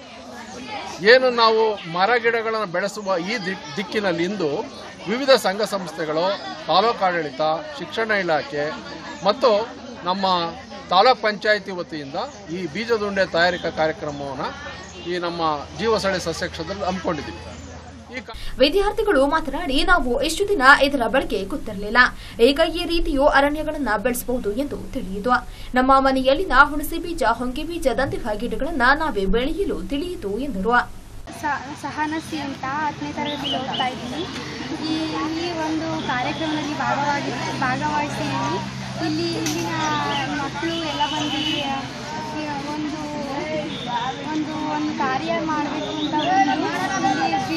ಏನು ನಾವು ಮರ ಗಿಡಗಳನ್ನು ಬೆಳೆಸುವ ಈ ದಿಕ್ ದಿಕ್ಕಿನಲ್ಲಿ ಇಂದು ವಿವಿಧ ಸಂಘ ಸಂಸ್ಥೆಗಳು ತಾಲೂಕು ಆಡಳಿತ ಶಿಕ್ಷಣ ಇಲಾಖೆ ಮತ್ತು ನಮ್ಮ ತಾಲೂಕ್ ಪಂಚಾಯಿತಿ ವತಿಯಿಂದ ಈ ಬೀಜದುಂಡೆ ತಯಾರಿಕಾ ಕಾರ್ಯಕ್ರಮವನ್ನು ಈ ನಮ್ಮ ಜೀವಸಳೆ ಸಸ್ಯ ಕ್ಷೇತ್ರದಲ್ಲಿ ಹಮ್ಮಿಕೊಂಡಿದ್ದೀವಿ ಈ ಕಾ- ವಿದ್ಯಾರ್ಥಿಗಳು ಮಾತನಾಡಿ ನಾವು ಇಷ್ಟು ದಿನ ಇದರ ಬಳಕೆ ಗೊತ್ತಿರಲಿಲ್ಲ ಈಗ ಈ ರೀತಿಯು ಅರಣ್ಯಗಳನ್ನ ಬೆಳೆಸಬಹುದು ಎಂದು ತಿಳಿಯಿತು ನಮ್ಮ ಮನೆಯಲ್ಲಿನ ಹುಣಸೆ ಬೀಜ ಹೊಂಗೆ ಬೀಜದಂತಹ ಗಿಡಗಳನ್ನ ನಾವೇ ಬೆಳೆಯಲು ತಿಳಿಯಿತು ಎಂದರು ಸ- ಸಹನಸಿ ಅಂತ ಹತ್ತನೇ ತರಗತಿಯಲ್ಲಿ ಓದ್ತಾ ಇದ್ದೀನಿ ಈ ಈ ಒಂದು ಕಾರ್ಯಕ್ರಮದಲ್ಲಿ ಭಾಗವಾಗಿ ಭಾಗವಹಿಸಿದ್ದೀನಿ ಇಲ್ಲಿ ಇಲ್ಲಿನ ಮಕ್ಕಳು ಎಲ್ಲ ಬಂದು ಈ ಒಂದು ಒಂದು ಒಂದು ಕಾರ್ಯ ಮಾಡಬೇಕು ಅಂತ ಬಂದು ಇಲ್ಲಿ ಬೀಜ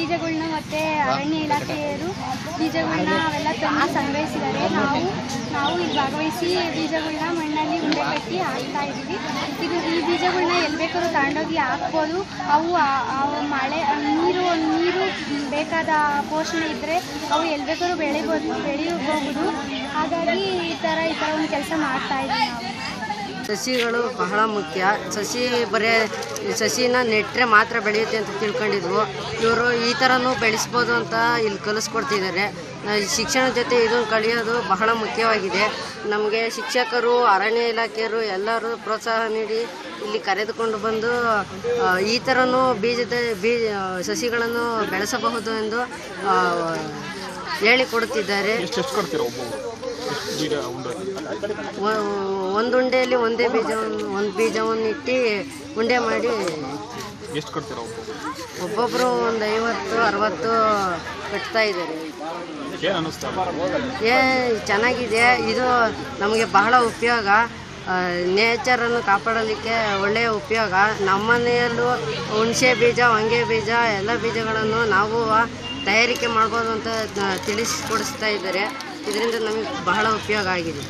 ಬೀಜಗಳನ್ನ ಮತ್ತೆ ಅರಣ್ಯ ಇಲಾಖೆಯವರು ಬೀಜಗಳನ್ನ ಅವೆಲ್ಲ ತಂದು ಸಂಗ್ರಹಿಸಿದ್ದಾರೆ ನಾವು ನಾವು ಇಲ್ಲಿ ಭಾಗವಹಿಸಿ ಬೀಜಗಳನ್ನ ಮಣ್ಣಲ್ಲಿ ಉಂಡೆ ಕಟ್ಟಿ ಹಾಕ್ತಾ ಇದ್ದೀವಿ ಇದು ಈ ಬೀಜಗಳನ್ನ ಎಲ್ಲಿ ಬೇಕಾದ್ರೂ ತಗೊಂಡೋಗಿ ಹಾಕ್ಬೋದು ಅವು ಆ- ಅವು ಮಳೆ ನೀರು ನೀರು ಬೇಕಾದ ಪೋಷಣೆ ಇದ್ದರೆ ಅವು ಎಲ್ಲಿ ಬೇಕಾದ್ರೂ ಬೆಳಿಬೋದು ಬೆಳೆಯಬಹುದು ಹಾಗಾಗಿ ಈ ಥರ ಈ ಥರ ಒಂದು ಕೆಲಸ ಮಾಡ್ತಾ ಇದ್ದೀವಿ ನಾವು ಸಸಿಗಳು ಬಹಳ ಮುಖ್ಯ ಸಸಿ ಬರೇ ಸಸಿನ ನೆಟ್ಟರೆ ಮಾತ್ರ ಬೆಳೆಯುತ್ತೆ ಅಂತ ತಿಳ್ಕೊಂಡಿದ್ವು ಇವರು ಈ ಥರನೂ ಬೆಳೆಸ್ಬೋದು ಅಂತ ಇಲ್ಲಿ ಕಲಿಸ್ಕೊಡ್ತಿದ್ದಾರೆ ಆ, ಶಿಕ್ಷಣದ ಜೊತೆ ಇದನ್ನು ಕಲಿಯೋದು ಬಹಳ ಮುಖ್ಯವಾಗಿದೆ ನಮಗೆ ಶಿಕ್ಷಕರು ಅರಣ್ಯ ಇಲಾಖೆಯವರು ಎಲ್ಲರೂ ಪ್ರೋತ್ಸಾಹ ನೀಡಿ ಇಲ್ಲಿ ಕರೆದುಕೊಂಡು ಬಂದು ಆ, ಈ ಥರನೂ ಬೀಜದ ಬೀಜ ಸಸಿಗಳನ್ನು ಬೆಳೆಸಬಹುದು ಎಂದು ಆ, ಹೇಳಿಕೊಡುತ್ತಿದ್ದಾರೆ ಎಷ್ಟು ಕೊಡ್ತೀರಾ ಒಬ್ಬೊಬ್ರು ಬೀಜ ಉಂಡೆ ಒ- ಒಂದು ಉಂಡೆಯಲ್ಲಿ ಒಂದೇ ಬೀಜವನ್ನು ಒಂದು ಬೀಜವನ್ನು ಇಟ್ಟು ಉಂಡೆ ಮಾಡಿ ಎಷ್ಟು ಕೊಡ್ತೀರಾ ಒಬ್ಬೊಬ್ರು ಒಬ್ಬೊಬ್ಬರು ಒಂದು ಐವತ್ತು ಅರವತ್ತು ಕಟ್ತಾ ಇದ್ದಾರೆ ಏನು ಅನ್ನಿಸ್ತಾ ಏ ಚೆನ್ನಾಗಿದೆ ಇದು ನಮಗೆ ಬಹಳ ಉಪಯೋಗ ನೇಚರನ್ನು ಕಾಪಾಡಲಿಕ್ಕೆ ಒಳ್ಳೆಯ ಉಪಯೋಗ ನಮ್ಮ ಮನೆಯಲ್ಲೂ ಹುಣಸೆ ಬೀಜ ಹೊಂಗೆ ಬೀಜ ಎಲ್ಲ ಬೀಜಗಳನ್ನು ನಾವು ತಯಾರಿಕೆ ಮಾಡ್ಬೋದು ಅಂತ ತ- ತಿಳಿಸಿಕೊಡಿಸ್ತಾ ಇದ್ದಾರೆ ಇದರಿಂದ ನಮಗೆ ಬಹಳ ಉಪಯೋಗ ಆಗಿದೆ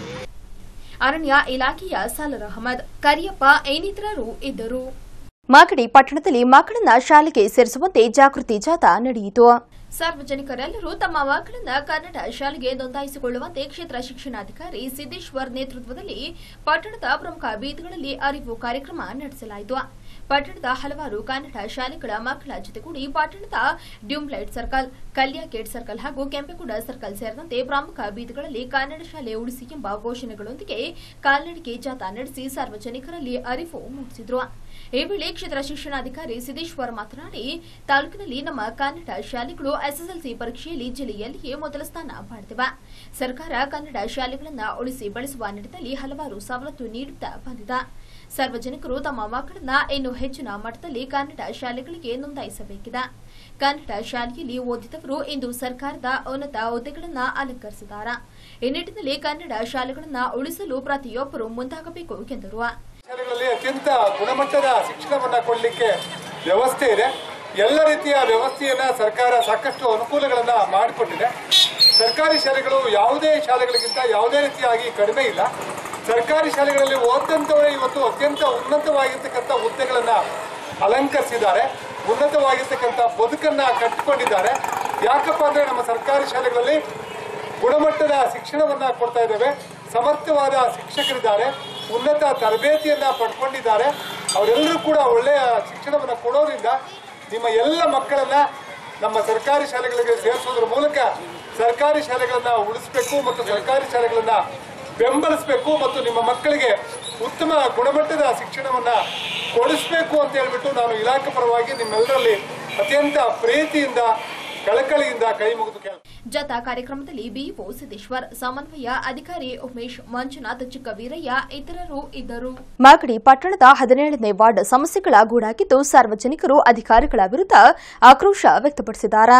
ಅರಣ್ಯ ಇಲಾಖೆಯ ಸಾಲರ್ ಅಹಮದ್ ಕರಿಯಪ್ಪ ಇನ್ನಿತರರು ಇದ್ದರು ಮಾಗಡಿ ಪಟ್ಟಣದಲ್ಲಿ ಮಕ್ಕಳನ್ನ ಶಾಲೆಗೆ ಸೇರಿಸುವಂತೆ ಜಾಗೃತಿ ಜಾಥಾ ನಡೆಯಿತು ಸಾರ್ವಜನಿಕರೆಲ್ಲರೂ ತಮ್ಮ ಮಕ್ಕಳನ್ನ ಕನ್ನಡ ಶಾಲೆಗೆ ನೋಂದಾಯಿಸಿಕೊಳ್ಳುವಂತೆ ಕ್ಷೇತ್ರ ಶಿಕ್ಷಣಾಧಿಕಾರಿ ಸಿದ್ದೇಶ್ವರ್ ನೇತೃತ್ವದಲ್ಲಿ ಪಟ್ಟಣದ ಪ್ರಮುಖ ಬೀದಿಗಳಲ್ಲಿ ಅರಿವು ಕಾರ್ಯಕ್ರಮ ನಡೆಸಲಾಯಿತು ಪಟ್ಟಣದ ಹಲವಾರು ಕನ್ನಡ ಶಾಲೆಗಳ ಮಕ್ಕಳ ಜೊತೆಗೂಡಿ ಪಟ್ಟಣದ ಡ್ಯೂಮ್ಲೈಟ್ ಸರ್ಕಲ್ ಕಲ್ಯಾ ಗೇಟ್ ಸರ್ಕಲ್ ಹಾಗೂ ಕೆಂಪೇಗೌಡ ಸರ್ಕಲ್ ಸೇರಿದಂತೆ ಪ್ರಮುಖ ಬೀದಿಗಳಲ್ಲಿ ಕನ್ನಡ ಶಾಲೆ ಉಳಿಸಿ ಎಂಬ ಘೋಷಣೆಗಳೊಂದಿಗೆ ಕಾಲ್ನಡಿಗೆ ಜಾಥಾ ನಡೆಸಿ ಸಾರ್ವಜನಿಕರಲ್ಲಿ ಅರಿವು ಮೂಡಿಸಿದ್ರು ಈ ವೇಳೆ ಕ್ಷೇತ್ರ ಶಿಕ್ಷಣಾಧಿಕಾರಿ ಸಿದ್ದೇಶ್ವರ್ ಮಾತನಾಡಿ ತಾಲೂಕಿನಲ್ಲಿ ನಮ್ಮ ಕನ್ನಡ ಶಾಲೆಗಳು ಎಸ್ಎಸ್ಎಲ್ಸಿ ಪರೀಕ್ಷೆಯಲ್ಲಿ ಜಿಲ್ಲೆಯಲ್ಲಿಯೇ ಮೊದಲ ಸ್ಥಾನ ಪಡೆದಿವೆ ಸರ್ಕಾರ ಕನ್ನಡ ಶಾಲೆಗಳನ್ನ ಉಳಿಸಿ ಬೆಳೆಸುವ ನಿಟ್ಟಿನಲ್ಲಿ ಹಲವಾರು ಸವಲತ್ತು ನೀಡುತ್ತಾ ಬಂದಿದೆ ಸಾರ್ವಜನಿಕರು ತಮ್ಮ ಮಕ್ಕಳನ್ನ ಇನ್ನು ಹೆಚ್ಚಿನ ಮಟ್ಟದಲ್ಲಿ ಕನ್ನಡ ಶಾಲೆಗಳಿಗೆ ನೋಂದಾಯಿಸಬೇಕಿದೆ ಕನ್ನಡ ಶಾಲೆಯಲ್ಲಿ ಓದಿದವರು ಇಂದು ಸರ್ಕಾರದ ಉನ್ನತ ಹುದ್ದೆಗಳನ್ನ ಅಲಂಕರಿಸಿದ್ದಾರೆ ಈ ನಿಟ್ಟಿನಲ್ಲಿ ಕನ್ನಡ ಶಾಲೆಗಳನ್ನ ಉಳಿಸಲು ಪ್ರತಿಯೊಬ್ಬರು ಮುಂದಾಗಬೇಕು ಎಂದರು ಶಾಲೆಗಳಲ್ಲಿ ಅತ್ಯಂತ ಗುಣಮಟ್ಟದ ಶಿಕ್ಷಣವನ್ನ ಕೊಡಲಿಕ್ಕೆ ವ್ಯವಸ್ಥೆ ಇದೆ ಎಲ್ಲ ರೀತಿಯ ವ್ಯವಸ್ಥೆಯನ್ನ ಸರ್ಕಾರ ಸಾಕಷ್ಟು ಅನುಕೂಲಗಳನ್ನ ಮಾಡಿಕೊಟ್ಟಿದೆ ಸರ್ಕಾರಿ ಶಾಲೆಗಳು ಯಾವುದೇ ಶಾಲೆಗಳಿಗಿಂತ ಯಾವುದೇ ರೀತಿಯಾಗಿ ಕಡಿಮೆ ಇಲ್ಲ ಸರ್ಕಾರಿ ಶಾಲೆಗಳಲ್ಲಿ ಓದಂತವರೇ ಇವತ್ತು ಅತ್ಯಂತ ಉನ್ನತವಾಗಿರ್ತಕ್ಕಂಥ ಹುದ್ದೆಗಳನ್ನ ಅಲಂಕರಿಸಿದ್ದಾರೆ ಉನ್ನತವಾಗಿರ್ತಕ್ಕಂಥ ಬದುಕನ್ನ ಕಟ್ಟಿಕೊಂಡಿದ್ದಾರೆ ಯಾಕಪ್ಪ ಅಂದ್ರೆ ನಮ್ಮ ಸರ್ಕಾರಿ ಶಾಲೆಗಳಲ್ಲಿ ಗುಣಮಟ್ಟದ ಶಿಕ್ಷಣವನ್ನ ಕೊಡ್ತಾ ಇದ್ದೇವೆ ಸಮರ್ಥವಾದ ಶಿಕ್ಷಕರಿದ್ದಾರೆ ಉನ್ನತ ತರಬೇತಿಯನ್ನ ಪಡ್ಕೊಂಡಿದ್ದಾರೆ ಅವರೆಲ್ಲರೂ ಕೂಡ ಒಳ್ಳೆಯ ಶಿಕ್ಷಣವನ್ನ ಕೊಡೋದ್ರಿಂದ ನಿಮ್ಮ ಎಲ್ಲ ಮಕ್ಕಳನ್ನ ನಮ್ಮ ಸರ್ಕಾರಿ ಶಾಲೆಗಳಿಗೆ ಸೇರಿಸೋದ್ರ ಮೂಲಕ ಸರ್ಕಾರಿ ಶಾಲೆಗಳನ್ನ ಉಳಿಸಬೇಕು ಮತ್ತು ಸರ್ಕಾರಿ ಶಾಲೆಗಳನ್ನ ಬೆಂಬಲಿಸಬೇಕು ಮತ್ತು ನಿಮ್ಮ ಮಕ್ಕಳಿಗೆ ಉತ್ತಮ ಗುಣಮಟ್ಟದ ಶಿಕ್ಷಣವನ್ನ ಕೊಡಿಸಬೇಕು ಅಂತ ಹೇಳ್ಬಿಟ್ಟು ನಾನು ಇಲಾಖೆ ಪರವಾಗಿ ನಿಮ್ಮೆಲ್ಲರಲ್ಲಿ ಅತ್ಯಂತ ಪ್ರೀತಿಯಿಂದ ಕಳಕಳಿಯಿಂದ ಕೈ ಮುಗಿದು ಕೇಳ ಜಾಥಾ ಕಾರ್ಯಕ್ರಮದಲ್ಲಿ ಬಿಇಒ ಸಿದ್ದೇಶ್ವರ್ ಸಮನ್ವಯ ಅಧಿಕಾರಿ ಉಮೇಶ್ ಮಂಜುನಾಥ್ ಚಿಕ್ಕವೀರಯ್ಯ ಇತರರು ಇದ್ದರು ಮಾಗಡಿ ಪಟ್ಟಣದ ಹದಿನೇಳನೇ ವಾರ್ಡ್ ಸಮಸ್ಯೆಗಳ ಗೂಡಾಗಿದ್ದು ಸಾರ್ವಜನಿಕರು ಅಧಿಕಾರಿಗಳ ವಿರುದ್ಧ ಆಕ್ರೋಶ ವ್ಯಕ್ತಪಡಿಸಿದ್ದಾರೆ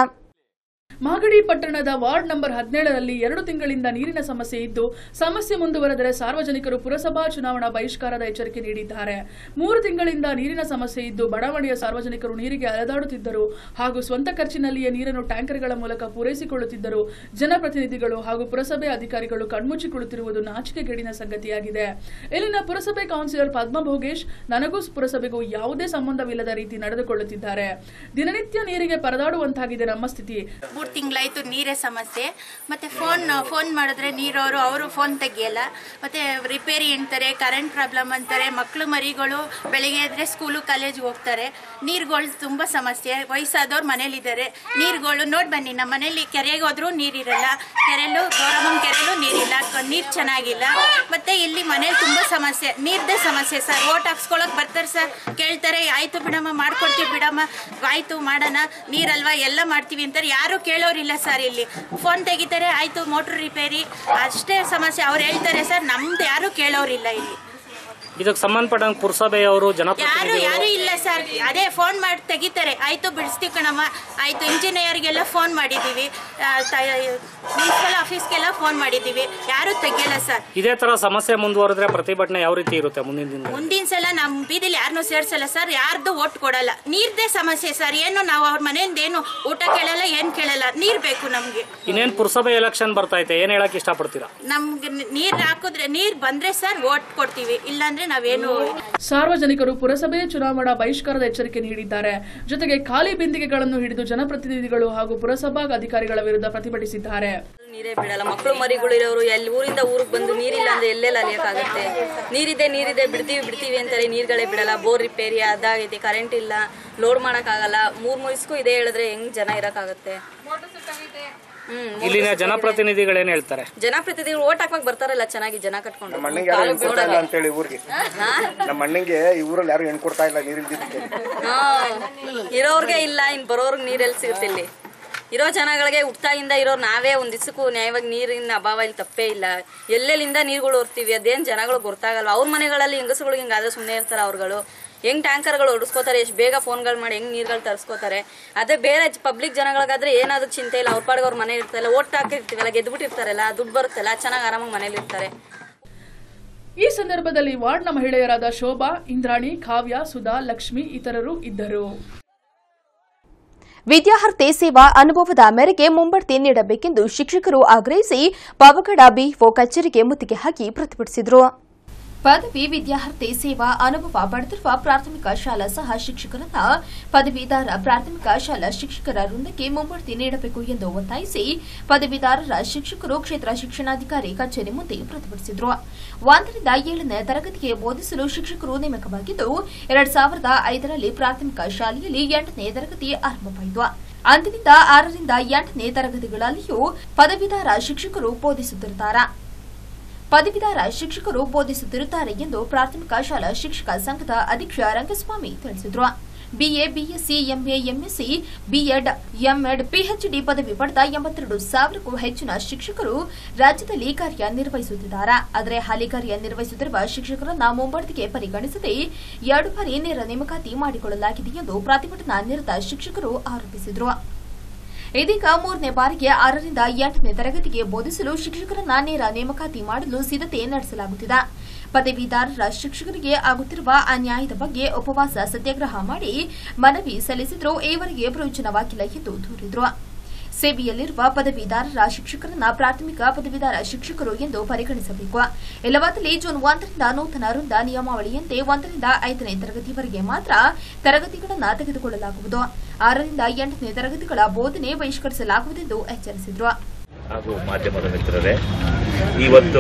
ಮಾಗಡಿ ಪಟ್ಟಣದ ವಾರ್ಡ್ ನಂಬರ್ ಹದಿನೇಳರಲ್ಲಿ ಎರಡು ತಿಂಗಳಿಂದ ನೀರಿನ ಸಮಸ್ಯೆ ಇದ್ದು ಸಮಸ್ಯೆ ಮುಂದುವರೆದರೆ ಸಾರ್ವಜನಿಕರು ಪುರಸಭಾ ಚುನಾವಣಾ ಬಹಿಷ್ಕಾರದ ಎಚ್ಚರಿಕೆ ನೀಡಿದ್ದಾರೆ ಮೂರು ತಿಂಗಳಿಂದ ನೀರಿನ ಸಮಸ್ಯೆ ಇದ್ದು ಬಡಾವಣೆಯ ಸಾರ್ವಜನಿಕರು ನೀರಿಗೆ ಅಲೆದಾಡುತ್ತಿದ್ದರು ಹಾಗೂ ಸ್ವಂತ ಖರ್ಚಿನಲ್ಲಿಯೇ ನೀರನ್ನು ಟ್ಯಾಂಕರ್ಗಳ ಮೂಲಕ ಪೂರೈಸಿಕೊಳ್ಳುತ್ತಿದ್ದರು ಜನಪ್ರತಿನಿಧಿಗಳು ಹಾಗೂ ಪುರಸಭೆ ಅಧಿಕಾರಿಗಳು ಕಣ್ಮುಚ್ಚಿಕೊಳ್ಳುತ್ತಿರುವುದು ನಾಚಿಕೆಗೇಡಿನ ಸಂಗತಿಯಾಗಿದೆ ಇಲ್ಲಿನ ಪುರಸಭೆ ಕೌನ್ಸಿಲರ್ ಪದ್ಮ ಭೋಗೇಶ್ ನನಗೂ ಪುರಸಭೆಗೂ ಯಾವುದೇ ಸಂಬಂಧವಿಲ್ಲದ ರೀತಿ ನಡೆದುಕೊಳ್ಳುತ್ತಿದ್ದಾರೆ ದಿನನಿತ್ಯ ನೀರಿಗೆ ಪರದಾಡುವಂತಾಗಿದೆ ನಮ್ಮ ಸ್ಥಿತಿ ಮೂರು ತಿಂಗಳಾಯ್ತು ನೀರೇ ಸಮಸ್ಯೆ ಮತ್ತೆ ಫೋನ್ ಫೋನ್ ಮಾಡಿದ್ರೆ ನೀರವರು ಅವರು ಫೋನ್ ತೆಗಿಯಲ್ಲ ಮತ್ತೆ ರಿಪೇರಿ ಅಂತಾರೆ ಕರೆಂಟ್ ಪ್ರಾಬ್ಲಮ್ ಅಂತಾರೆ ಮಕ್ಕಳು ಮರಿಗಳು ಬೆಳಿಗ್ಗೆ ಎದ್ರೆ ಸ್ಕೂಲು ಕಾಲೇಜ್ಗೆ ಹೋಗ್ತಾರೆ ನೀರುಗಳು ತುಂಬ ಸಮಸ್ಯೆ ವಯಸ್ಸಾದವ್ರು ಮನೇಲಿದ್ದಾರೆ ನೀರುಗಳು ನೋಡಿ ಬನ್ನಿ ನಮ್ಮ ಮನೇಲಿ ಕೆರೆಗೆ ಹೋದ್ರೂ ನೀರಿರಲ್ಲ ಕೆರೆಯಲ್ಲೂ ಗೌರಮ್ಮನ ಕೆರೆಯಲ್ಲೂ ನೀರಿಲ್ಲ ನೀರು ಚೆನ್ನಾಗಿಲ್ಲ ಮತ್ತೆ ಇಲ್ಲಿ ಮನೇಲಿ ತುಂಬ ಸಮಸ್ಯೆ ನೀರ್ದೇ ಸಮಸ್ಯೆ ಸರ್ ಓಟ್ ಹಾಕ್ಸ್ಕೊಳಕ್ ಬರ್ತಾರೆ ಸರ್ ಕೇಳ್ತಾರೆ ಆಯ್ತು ಬಿಡಮ್ಮ ಮಾಡ್ಕೊಡ್ತೀವಿ ಬಿಡಮ್ಮ ಆಯ್ತು ಮಾಡೋಣ ನೀರಲ್ವಾ ಎಲ್ಲ ಮಾಡ್ತೀವಿ ಅಂತಾರೆ ಯಾರು ಕೇಳೋರಿಲ್ಲ ಸರ್ ಇಲ್ಲಿ ಫೋನ್ ತೆಗಿತಾರೆ ಆಯ್ತು ಮೋಟ್ರ್ ರಿಪೇರಿ ಅಷ್ಟೇ ಸಮಸ್ಯೆ ಅವ್ರು ಹೇಳ್ತಾರೆ ಸರ್ ನಮ್ದು ಯಾರು ಕೇಳೋರಿಲ್ಲ ಇಲ್ಲಿ ಇದಕ್ಕೆ ಸಂಬಂಧಪಟ್ಟಂಗೆ ಪುರಸಭೆಯವರು ಯಾರು ಜನಪ್ರತಿನಿಧಿಗಳು ಯಾರು ಇಲ್ಲ ಸರ್ ಅದೇ ಫೋನ್ ಮಾಡಿ ತೆಗಿತಾರೆ ಆಯ್ತು ಬಿಡಿಸ್ತೀವಿ ಕಣಮ್ಮ ಆಯ್ತು ಇಂಜಿನಿಯರ್ಗೆಲ್ಲ ಫೋನ್ ಮಾಡಿದ್ದೀವಿ ಮುನ್ಸಿಪಲ್ ಆಫೀಸ್ಗೆಲ್ಲ ಫೋನ್ ಮಾಡಿದ್ದೀವಿ ಯಾರು ತೆಗಿಯಲ್ಲ ಸರ್ ಇದೇ ತರ ಸಮಸ್ಯೆ ಮುಂದುವರೆದ್ರೆ ಪ್ರತಿಭಟನೆ ಯಾವ ರೀತಿ ಇರುತ್ತೆ ಮುಂದಿನ ದಿನ ಮುಂದಿನ ಸಲ ನಮ್ಮ ಬೀದಿಲಿ ಯಾರನ್ನೂ ಸೇರ್ಸಲ್ಲ ಸರ್ ಯಾರ್ದು ಓಟ್ ಕೊಡಲ್ಲ ನೀರ್ದೇ ಸಮಸ್ಯೆ ಸರ್ ಏನು ನಾವು ಅವ್ರ ಮನೆಯಿಂದ ಏನು ಊಟ ಕೇಳಲ್ಲ ಏನು ಕೇಳಲ್ಲ ನೀರ್ ಬೇಕು ನಮ್ಗೆ ಇನ್ನೇನು ಪುರಸಭೆ ಎಲೆಕ್ಷನ್ ಬರ್ತೈತೆ ಏನ್ ಹೇಳಕ್ ಇಷ್ಟಪಡ್ತೀರಾ ನಮ್ಗೆ ನೀರ್ ಹಾಕಿದ್ರೆ ನೀರ್ ಬಂದ್ರೆ ಸರ್ ಓಟ್ ಕೊಡ್ತೀವಿ ಇಲ್ಲಾಂದ್ರೆ ನಾವೇನು ಸಾರ್ವಜನಿಕರು ಪುರಸಭೆಯ ಚುನಾವಣಾ ಬಹಿಷ್ಕಾರದ ಎಚ್ಚರಿಕೆ ನೀಡಿದ್ದಾರೆ ಜೊತೆಗೆ ಖಾಲಿ ಬಿಂದಿಗೆಗಳನ್ನು ಹಿಡಿದು ಜನಪ್ರತಿನಿಧಿಗಳು ಹಾಗೂ ಪುರಸಭಾ ಅಧಿಕಾರಿಗಳ ವಿರುದ್ಧ ಪ್ರತಿಭಟಿಸಿದ್ದಾರೆ ನೀರೇ ಬಿಡಲ್ಲ ಮಕ್ಕಳು ಮರಿಗಳು ಇರೋರು ಎಲ್ಲಿ ಊರಿಂದ ಊರಿಗೆ ಬಂದು ನೀರಿಲ್ಲ ಅಂದ್ರೆ ಎಲ್ಲೆಲ್ಲ ಅಲಿಯಕ್ಕಾಗುತ್ತೆ ನೀರಿದೆ ನೀರಿದೆ ಬಿಡ್ತೀವಿ ಬಿಡ್ತೀವಿ ಅಂತಾರೆ ನೀರ್ಗಳೇ ಬಿಡಲ್ಲ ಬೋರ್ ರಿಪೇರಿ ಅದಾಗೈತೆ ಕರೆಂಟ್ ಇಲ್ಲ ಲೋಡ್ ಮಾಡಕ್ಕಾಗಲ್ಲ ಮೂರ್ ಮೂರಿಸ್ಗೂ ಇದೇ ಹೇಳಿದ್ರೆ ಹೆಂಗ್ ಜನ ಇರಕ್ಕಾಗತ್ತೆ ಹ್ಮ್ ಇಲ್ಲಿನ ಜನಪ್ರತಿನಿಧಿಗಳು ಏನ್ ಹೇಳ್ತಾರೆ ಜನಪ್ರತಿನಿಧಿಗಳು ಓಟ್ ಹಾಕಕ್ ಬರ್ತಾರಲ್ಲ ಚೆನ್ನಾಗಿ ಜನ ಕಟ್ಕೊಂಡು ನಮ್ಮ ಅಣ್ಣಂಗೆ ಯಾರು ಹೆಣ್ಣು ಕೊಡ್ತಾ ಇಲ್ಲ ಅಂತೇಳಿ ಊರಿಗೆ ನಮ್ಮ ಅಣ್ಣಂಗೆ ಈ ಊರಲ್ಲಿ ಯಾರು ಹೆಣ್ಣು ಕೊಡ್ತಾ ಇಲ್ಲ ನೀರಿಲ್ದಿದ್ದಕ್ಕೆ ಹಾ ಇರೋರ್ಗೆ ಇಲ್ಲ ಇನ್ ಬರೋರ್ಗ್ ನೀರೆಲ್ಲಿ ಸಿಗುತ್ತೆ ಇಲ್ಲಿ ಇರೋ ಜನಗಳಿಗೆ ಹುಟ್ಟಾಗಿಂದ ಇರೋರು ನಾವೇ ಒಂದ್ ದಿವ್ಸಕ್ಕೂ ನ್ಯಾಯವಾಗಿ ನೀರಿನ ಅಭಾವ ಇಲ್ಲಿ ತಪ್ಪೇ ಇಲ್ಲ ಎಲ್ಲೆಲ್ಲಿಂದ ನೀರುಗಳು ಹೊರ್ತೀವಿ ಅದೇನ್ ಜನಗಳು ಗೊತ್ತಾಗಲ್ಲ ಅವ್ರ ಮನೆಗಳಲ್ಲಿ ಹೆಂಗಸುಗಳಿಗೆ ಹಿಂಗಾದ್ರೆ ಸುಮ್ಮನೆ ಇರ್ತಾರ ಅವ್ರುಗಳು ಹೆಂಗ್ ಟ್ಯಾಂಕರ್ಗಳು ಹೊಡಿಸ್ಕೋತಾರೆ ಎಷ್ಟು ಬೇಗ ಫೋನ್ಗಳು ಮಾಡಿ ಹೆಂಗ್ ನೀರ್ಗಳು ತರಿಸ್ಕೋತಾರೆ ಅದೇ ಬೇರೆ ಪಬ್ಲಿಕ್ ಜನಗಳಿಗಾದ್ರೆ ಏನಾದ್ರು ಚಿಂತೆ ಇಲ್ಲ ಅವ್ರ ಪಾಡಿಗೆ ಅವ್ರ ಮನೆ ಇರ್ತಾರಲ್ಲ ಓಟ್ ಹಾಕಿರ್ತೀವಲ್ಲ ಗೆದ್ಬಿಟ್ಟಿರ್ತಾರಲ್ಲ ದುಡ್ಡು ಬರುತ್ತಲ್ಲ ಚೆನ್ನಾಗಿ ಆರಾಮಾಗಿ ಮನೇಲಿ ಇರ್ತಾರೆ ಈ ಸಂದರ್ಭದಲ್ಲಿ ವಾರ್ಡ್ನ ಮಹಿಳೆಯರಾದ ಶೋಭಾ ಇಂದ್ರಾಣಿ ಕಾವ್ಯ ಸುಧಾ ಲಕ್ಷ್ಮಿ ಇತರರು ಇದ್ದರು ವಿದ್ಯಾರ್ಥಿ ಸೇವಾ ಅನುಭವದ ಮೇರೆಗೆ ಮುಂಬಡ್ತಿ ನೀಡಬೇಕೆಂದು ಶಿಕ್ಷಕರು ಆಗ್ರಹಿಸಿ ಪಾವಗಡ ಬಿಇಒ ಕಚೇರಿಗೆ ಮುತ್ತಿಗೆ ಹಾಕಿ ಪ್ರತಿಭಟಿಸಿದರು ಪದವಿ ವಿದ್ಯಾರ್ಥಿ ಸೇವಾ ಅನುಭವ ಪಡೆದಿರುವ ಪ್ರಾಥಮಿಕ ಶಾಲಾ ಸಹ ಶಿಕ್ಷಕರನ್ನ ಪದವೀಧರ ಪ್ರಾಥಮಿಕ ಶಾಲಾ ಶಿಕ್ಷಕರ ವೃಂದಕ್ಕೆ ಮುಂಬಡ್ತಿ ನೀಡಬೇಕು ಎಂದು ಒತ್ತಾಯಿಸಿ ಪದವೀಧರರ ಶಿಕ್ಷಕರು ಕ್ಷೇತ್ರ ಶಿಕ್ಷಣಾಧಿಕಾರಿ ಕಚೇರಿ ಮುಂದೆ ಪ್ರತಿಭಟಿಸಿದರು ಒಂದರಿಂದ ಏಳನೇ ತರಗತಿಗೆ ಬೋಧಿಸಲು ಶಿಕ್ಷಕರು ನೇಮಕವಾಗಿದ್ದು ಎರಡ್ ಸಾವಿರದ ಐದರಲ್ಲಿ ಪ್ರಾಥಮಿಕ ಶಾಲೆಯಲ್ಲಿ ಎಂಟನೇ ತರಗತಿ ಆರಂಭವಾಯಿತು ಅಂದಿನಿಂದ ಆರರಿಂದ ಎಂಟನೇ ತರಗತಿಗಳಲ್ಲಿಯೂ ಪದವೀಧರ ಶಿಕ್ಷಕರು ಬೋಧಿಸುತ್ತಿರುತ್ತಾರೆ ಪದವೀಧರ ಶಿಕ್ಷಕರು ಬೋಧಿಸುತ್ತಿರುತ್ತಾರೆ ಎಂದು ಪ್ರಾಥಮಿಕ ಶಾಲಾ ಶಿಕ್ಷಕ ಸಂಘದ ಅಧ್ಯಕ್ಷ ರಂಗಸ್ವಾಮಿ ತಿಳಿಸಿದರು BA BSc MA MSc BEd MEd PhD ಪದವಿ ಪಡೆದ ಎಂಬತ್ತೆರಡು ಸಾವಿರಕ್ಕೂ ಹೆಚ್ಚಿನ ಶಿಕ್ಷಕರು ರಾಜ್ಯದಲ್ಲಿ ಕಾರ್ಯನಿರ್ವಹಿಸುತ್ತಿದ್ದಾರೆ ಆದರೆ ಹಾಲಿ ಕಾರ್ಯನಿರ್ವಹಿಸುತ್ತಿರುವ ಶಿಕ್ಷಕರನ್ನ ಮುಂಬಡ್ತಿಗೆ ಪರಿಗಣಿಸದೆ ಎರಡು ಬಾರಿ ನೇರ ನೇಮಕಾತಿ ಮಾಡಿಕೊಳ್ಳಲಾಗಿದೆ ಎಂದು ಪ್ರತಿಭಟನಾ ನಿರತ ಶಿಕ್ಷಕರು ಆರೋಪಿಸಿದರು ಇದೀಗ ಮೂರನೇ ಬಾರಿಗೆ ಆರರಿಂದ ಎಂಟನೇ ತರಗತಿಗೆ ಬೋಧಿಸಲು ಶಿಕ್ಷಕರನ್ನ ನೇರ ನೇಮಕಾತಿ ಮಾಡಲು ಸಿದ್ಧತೆ ನಡೆಸಲಾಗುತ್ತಿದೆ ಪದವೀಧರರ ಶಿಕ್ಷಕರಿಗೆ ಆಗುತ್ತಿರುವ ಅನ್ಯಾಯದ ಬಗ್ಗೆ ಉಪವಾಸ ಸತ್ಯಾಗ್ರಹ ಮಾಡಿ ಮನವಿ ಸಲ್ಲಿಸಿದ್ರೂ ಈವರೆಗೆ ಪ್ರಯೋಜನವಾಗಿಲ್ಲ ಎಂದು ದೂರಿದರು ಸೇವೆಯಲ್ಲಿರುವ ಪದವೀಧರರ ಶಿಕ್ಷಕರನ್ನ ಪ್ರಾಥಮಿಕ ಪದವೀಧರ ಶಿಕ್ಷಕರು ಎಂದು ಪರಿಗಣಿಸಬೇಕು ಇಲ್ಲವಾದಲ್ಲಿ ಜೂನ್ ಒಂದರಿಂದ ನೂತನ ವೃಂದ ನಿಯಮಾವಳಿಯಂತೆ ಒಂದರಿಂದ ಐದನೇ ತರಗತಿವರೆಗೆ ಮಾತ್ರ ತರಗತಿಗಳನ್ನು ತೆಗೆದುಕೊಳ್ಳಲಾಗುವುದು ಆರರಿಂದ ಎಂಟನೇ ತರಗತಿಗಳ ಬೋಧನೆ ಬಹಿಷ್ಕರಿಸಲಾಗುವುದೆಂದು ಎಚ್ಚರಿಸಿದರು ಹಾಗೂ ಮಾಧ್ಯಮದ ಮಿತ್ರರೇ ಇವತ್ತು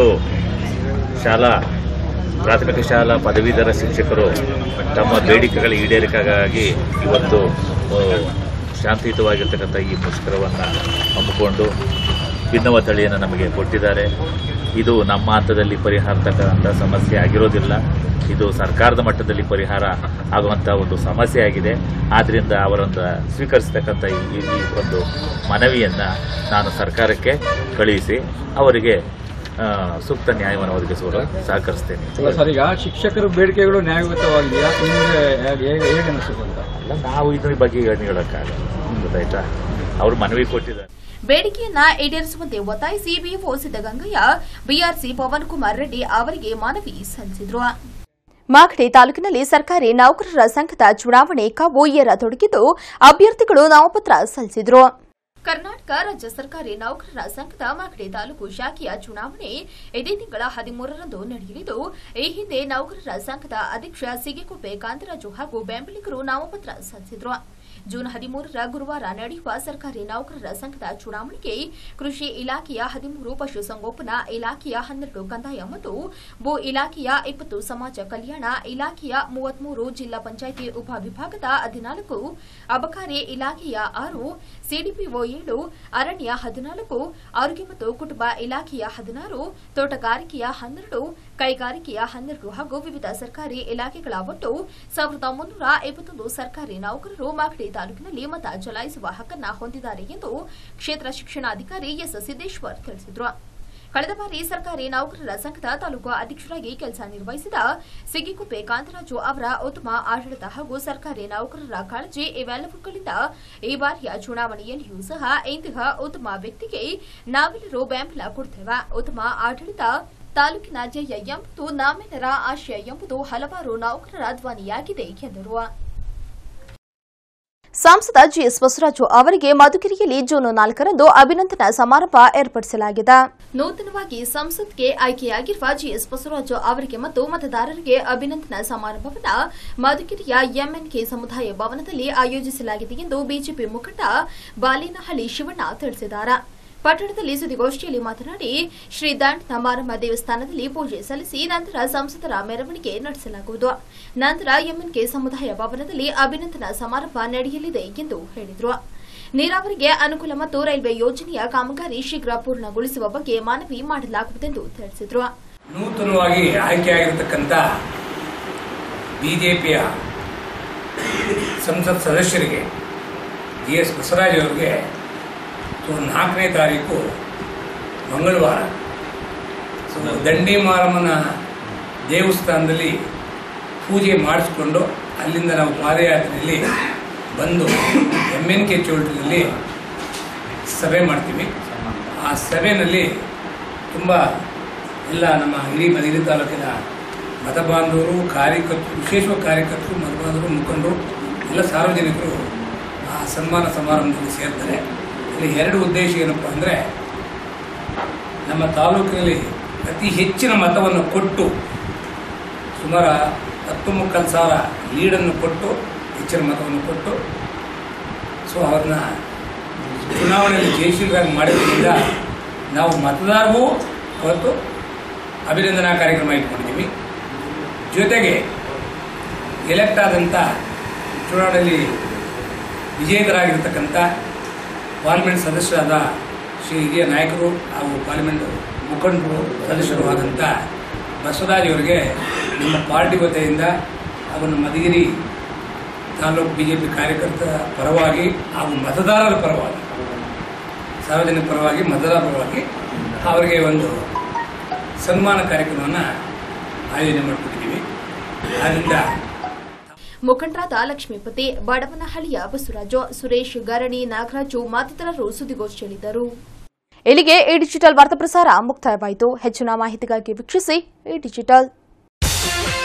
ಶಾಲಾ ಪ್ರಾಥಮಿಕ ಶಾಲಾ ಪದವೀಧರ ಶಿಕ್ಷಕರು ತಮ್ಮ ಬೇಡಿಕೆಗಳ ಈಡೇರಿಕೆಗಾಗಿ ಇವತ್ತು ಆ, ಶಾಂತಿಯುತವಾಗಿರ್ತಕ್ಕಂಥ ಈ ಮುಷ್ಕರವನ್ನು ಹಮ್ಮಿಕೊಂಡು ಭಿನ್ನವ ತಳಿಯನ್ನು ನಮಗೆ ಕೊಟ್ಟಿದ್ದಾರೆ ಇದು ನಮ್ಮ ಹಂತದಲ್ಲಿ ಪರಿಹಾರತಕ್ಕಂಥ ಸಮಸ್ಯೆ ಆಗಿರೋದಿಲ್ಲ ಇದು ಸರ್ಕಾರದ ಮಟ್ಟದಲ್ಲಿ ಪರಿಹಾರ ಆಗುವಂಥ ಒಂದು ಸಮಸ್ಯೆ ಆಗಿದೆ ಆದ್ದರಿಂದ ಅವರನ್ನು ಸ್ವೀಕರಿಸತಕ್ಕಂಥ ಈ ಈ ಒಂದು ಮನವಿಯನ್ನು ನಾನು ಸರ್ಕಾರಕ್ಕೆ ಕಳುಹಿಸಿ ಅವರಿಗೆ ಆ, ಸೂಕ್ತ ನ್ಯಾಯವನ್ನು ಒದಗಿಸುವಲು ಸಹಕರಿಸ್ತೇನೆ ಅಲ್ಲ ಸರ್ ಈಗ ಶಿಕ್ಷಕರ ಬೇಡಿಕೆಗಳು ನ್ಯಾಯಯುತವಾಗಿದೆಯಾ ನಿಮಗೆ ಹೇಗೆ ಹೇಗೆ ಅನಿಸುತ್ತೆ ಅಂತ ಅಲ್ಲ ನಾವು ಇದ್ರ ಬಗ್ಗೆ ಏನು ಹೇಳೋಕ್ಕಾಗಲ್ಲ ಗೊತ್ತಾಯ್ತಾ ಅವರು ಮನವಿ ಕೊಟ್ಟಿದ್ದಾರೆ ಬೇಡಿಕೆಯನ್ನ ಈಡೇರಿಸುವಂತೆ ಒತ್ತಾಯಿಸಿ ಬಿಒ ಸಿದ್ದಗಂಗಯ್ಯ ಬಿಆರ್ಸಿ ಪವನ್ ಕುಮಾರ್ ರೆಡ್ಡಿ ಅವರಿಗೆ ಮನವಿ ಸಲ್ಲಿಸಿದರು ಮಾಗಡಿ ತಾಲೂಕಿನಲ್ಲಿ ಸರ್ಕಾರಿ ನೌಕರರ ಸಂಘದ ಚುನಾವಣೆ ಕಾವು ಏರ ತೊಡಗಿದ್ದು ಅಭ್ಯರ್ಥಿಗಳು ನಾಮಪತ್ರ ಸಲ್ಲಿಸಿದರು ಕರ್ನಾಟಕ ರಾಜ್ಯ ಸರ್ಕಾರಿ ನೌಕರರ ಸಂಘದ ಮಾಗಡಿ ತಾಲೂಕು ಶಾಖೆಯ ಚುನಾವಣೆ ಇದೇ ತಿಂಗಳ ಹದಿಮೂರರಂದು ನಡೆಯಲಿದ್ದು ಈ ಹಿಂದೆ ನೌಕರರ ಸಂಘದ ಅಧ್ಯಕ್ಷ ಸಿಗಿಕೊಪ್ಪೆ ಕಾಂತರಾಜು ಹಾಗೂ ಬೆಂಬಲಿಗರು ನಾಮಪತ್ರ ಸಲ್ಲಿಸಿದರು ಜೂನ್ ಹದಿಮೂರರ ಗುರುವಾರ ನಡೆಯುವ ಸರ್ಕಾರಿ ನೌಕರರ ಸಂಘದ ಚುನಾವಣೆಗೆ ಕೃಷಿ ಇಲಾಖೆಯ ಹದಿಮೂರು ಪಶುಸಂಗೋಪನಾ ಇಲಾಖೆಯ ಹನ್ನೆರಡು ಕಂದಾಯ ಮತ್ತು ಭೂ ಇಲಾಖೆಯ ಇಪ್ಪತ್ತು ಸಮಾಜ ಕಲ್ಯಾಣ ಇಲಾಖೆಯ ಮೂವತ್ಮೂರು ಜಿಲ್ಲಾ ಪಂಚಾಯಿತಿ ಉಪವಿಭಾಗದ ಹದಿನಾಲ್ಕು ಅಬಕಾರಿ ಇಲಾಖೆಯ ಆರು ಸಿಡಿಪಿಒ ಏಳು ಅರಣ್ಯ ಹದಿನಾಲ್ಕು ಆರೋಗ್ಯ ಮತ್ತು ಕುಟುಂಬ ಇಲಾಖೆಯ ಹದಿನಾರು ತೋಟಗಾರಿಕೆಯ ಹನ್ನೆರಡು ಕೈಗಾರಿಕೆಯ ಹನ್ನೆರಡು ಹಾಗೂ ವಿವಿಧ ಸರ್ಕಾರಿ ಇಲಾಖೆಗಳ ಒಟ್ಟು ಸಾವಿರದ ಮುನ್ನೂರ ಇಪ್ಪತ್ತೊಂದು ಸರ್ಕಾರಿ ನೌಕರರು ಮಾಗಡಿ ತಾಲೂಕಿನಲ್ಲಿ ಮತ ಚಲಾಯಿಸುವ ಹಕ್ಕನ್ನ ಹೊಂದಿದ್ದಾರೆ ಎಂದು ಕ್ಷೇತ್ರ ಶಿಕ್ಷಣಾಧಿಕಾರಿ ಎಸ್ ಸಿದ್ದೇಶ್ವರ್ ತಿಳಿಸಿದರು ಕಳೆದ ಬಾರಿ ಸರ್ಕಾರಿ ನೌಕರರ ಸಂಘದ ತಾಲೂಕು ಅಧ್ಯಕ್ಷರಾಗಿ ಕೆಲಸ ನಿರ್ವಹಿಸಿದ ಸಿಗಿಕುಪ್ಪೆ ಕಾಂತರಾಜು ಅವರ ಉತ್ತಮ ಆಡಳಿತ ಹಾಗೂ ಸರ್ಕಾರಿ ನೌಕರರ ಕಾಳಜಿ ಇವೆಲ್ಲವುಗಳಿಂದ ಈ ಬಾರಿಯ ಚುನಾವಣೆಯಲ್ಲಿಯೂ ಸಹ ಇಂತಹ ಉತ್ತಮ ವ್ಯಕ್ತಿಗೆ ನಾವೆಲ್ಲರೂ ಬೆಂಬಲ ಕೊಡ್ತೇವೆ ಉತ್ತಮ ಆಡಳಿತ ತಾಲೂಕಿನ ಜಯ ಎಂಬುದು ನಮ್ಮೆಲ್ಲರ ಆಶಯ ಎಂಬುದು ಹಲವಾರು ನೌಕರರ ಧ್ವನಿಯಾಗಿದೆ ಎಂದರು ಸಂಸದ ಜಿಎಸ್ ಬಸವರಾಜು ಅವರಿಗೆ ಮಧುಗಿರಿಯಲ್ಲಿ ಜೂನ್ ನಾಲ್ಕರಂದು ಅಭಿನಂದನಾ ಸಮಾರಂಭ ಏರ್ಪಡಿಸಲಾಗಿದೆ ನೂತನವಾಗಿ ಸಂಸತ್ಗೆ ಆಯ್ಕೆಯಾಗಿರುವ ಜಿಎಸ್ ಬಸವರಾಜು ಅವರಿಗೆ ಮತ್ತು ಮತದಾರರಿಗೆ ಅಭಿನಂದನಾ ಸಮಾರಂಭವನ್ನು ಮಧುಗಿರಿಯ ಎಂಎನ್ಕೆ ಸಮುದಾಯ ಭವನದಲ್ಲಿ ಆಯೋಜಿಸಲಾಗಿದೆ ಎಂದು ಬಿಜೆಪಿ ಮುಖಂಡ ಬಾಲೇನಹಳ್ಳಿ ಶಿವಣ್ಣ ತಿಳಿಸಿದ್ದಾರೆ ಪಟ್ಟಣದಲ್ಲಿ ಸುದ್ದಿಗೋಷ್ಠಿಯಲ್ಲಿ ಮಾತನಾಡಿ ಶ್ರೀ ದಂಡನ ಮಾರಮ್ಮ ದೇವಸ್ಥಾನದಲ್ಲಿ ಪೂಜೆ ಸಲ್ಲಿಸಿ ನಂತರ ಸಂಸದರ ಮೆರವಣಿಗೆ ನಡೆಸಲಾಗುವುದು ನಂತರ ಎಂಎನ್ಕೆ ಸಮುದಾಯ ಭವನದಲ್ಲಿ ಅಭಿನಂದನಾ ಸಮಾರಂಭ ನಡೆಯಲಿದೆ ಎಂದು ಹೇಳಿದರು ನೀರಾವರಿಗೆ ಅನುಕೂಲ ಮತ್ತು ರೈಲ್ವೆ ಯೋಜನೆಯ ಕಾಮಗಾರಿ ಶೀಘ್ರ ಪೂರ್ಣಗೊಳಿಸುವ ಬಗ್ಗೆ ಮನವಿ ಮಾಡಲಾಗುವುದೆಂದು ತಿಳಿಸಿದರು ನೂತನವಾಗಿ ಆಯ್ಕೆಯಾಗಿರ್ತಕ್ಕಂಥ ಬಿಜೆಪಿಯ ಸಂಸತ್ ಸದಸ್ಯರಿಗೆ ಜಿ ಎಸ್ ಬಸವರಾಜ್ ಅವರಿಗೆ ಜೂನ್ ನಾಲ್ಕನೇ ತಾರೀಕು ಮಂಗಳವಾರ ಸೊ ದಂಡಿ ಮಾರಮ್ಮನ ದೇವಸ್ಥಾನದಲ್ಲಿ ಪೂಜೆ ಮಾಡಿಸ್ಕೊಂಡು ಅಲ್ಲಿಂದ ನಾವು ಪಾದಯಾತ್ರೆಯಲ್ಲಿ ಬಂದು ಎಮ್ ಎನ್ ಕೆ ಚೌಲ್ಟ್ರಿಯಲ್ಲಿ ಸಭೆ ಮಾಡ್ತೀವಿ ಆ ಸಭೆಯಲ್ಲಿ ತುಂಬ ಎಲ್ಲ ನಮ್ಮ ಇಡೀ ಮದಿರಿ ತಾಲೂಕಿನ ಮತ ಬಾಂಧವರು ಕಾರ್ಯಕರ್ತರು ವಿಶೇಷವಾಗಿ ಕಾರ್ಯಕರ್ತರು ಮತ ಬಾಂಧವರು ಮುಖಂಡರು ಎಲ್ಲ ಸಾರ್ವಜನಿಕರು ಆ ಸನ್ಮಾನ ಸಮಾರಂಭದಲ್ಲಿ ಸೇರ್ತಾರೆ ಇಲ್ಲಿ ಎರಡು ಉದ್ದೇಶ ಏನಪ್ಪ ಅಂದರೆ ನಮ್ಮ ತಾಲೂಕಿನಲ್ಲಿ ಅತಿ ಹೆಚ್ಚಿನ ಮತವನ್ನು ಕೊಟ್ಟು ಸುಮಾರು ಹತ್ತು ಮುಕ್ಕಾಲು ಸಾವಿರ ಲೀಡನ್ನು ಕೊಟ್ಟು ಹೆಚ್ಚಿನ ಮತವನ್ನು ಕೊಟ್ಟು ಸೊ ಅವ್ರನ್ನ ಚುನಾವಣೆಯಲ್ಲಿ ಜಯಶೀಲರಾಗಿ ಮಾಡಿದ್ರಿಂದ ನಾವು ಮತದಾರವೂ ಅವತ್ತು ಅಭಿನಂದನಾ ಕಾರ್ಯಕ್ರಮ ಇಟ್ಕೊಂಡಿದ್ದೀವಿ ಜೊತೆಗೆ ಎಲೆಕ್ಟ್ ಆದಂಥ ಚುನಾವಣೆಯಲ್ಲಿ ವಿಜೇತರಾಗಿರ್ತಕ್ಕಂಥ ಪಾರ್ಲಿಮೆಂಟ್ ಸದಸ್ಯರಾದ ಶ್ರೀ ಹಿರಿಯ ನಾಯಕರು ಹಾಗೂ ಪಾರ್ಲಿಮೆಂಟ್ ಮುಖಂಡರು ಸದಸ್ಯರು ಆದಂಥ ಬಸವರಾಜ್ ಅವರಿಗೆ ನಮ್ಮ ಪಾರ್ಟಿ ವತಿಯಿಂದ ಹಾಗೂ ನಮ್ಮ Madhugiri taluk B J P ಕಾರ್ಯಕರ್ತರ ಪರವಾಗಿ ಹಾಗೂ ಮತದಾರರ ಪರವಾಗಿ ಸಾರ್ವಜನಿಕ ಪರವಾಗಿ ಮತದಾರರ ಪರವಾಗಿ ಅವರಿಗೆ ಒಂದು ಸನ್ಮಾನ ಕಾರ್ಯಕ್ರಮವನ್ನು ಆಯೋಜನೆ ಮಾಡಿಕೊಟ್ಟಿದ್ದೀವಿ ಆದ್ದರಿಂದ ಮುಖಂಡರಾದ ಲಕ್ಷ್ಮೀಪತಿ ಬಡವನಹಳ್ಳಿಯ ಬಸವರಾಜು ಸುರೇಶ್ ಗರಣಿ ನಾಗರಾಜು ಮತ್ತಿತರರು ಸುದ್ದಿಗೋಷ್ಠಿಯಲ್ಲಿದ್ದರು ಇಲ್ಲಿಗೆ ಈ ಡಿಜಿಟಲ್ ವಾರ್ತಾ ಪ್ರಸಾರ ಮುಕ್ತಾಯವಾಯಿತು ಹೆಚ್ಚಿನ ಮಾಹಿತಿಗಾಗಿ ವೀಕ್ಷಿಸಿ ಈ ಡಿಜಿಟಲ್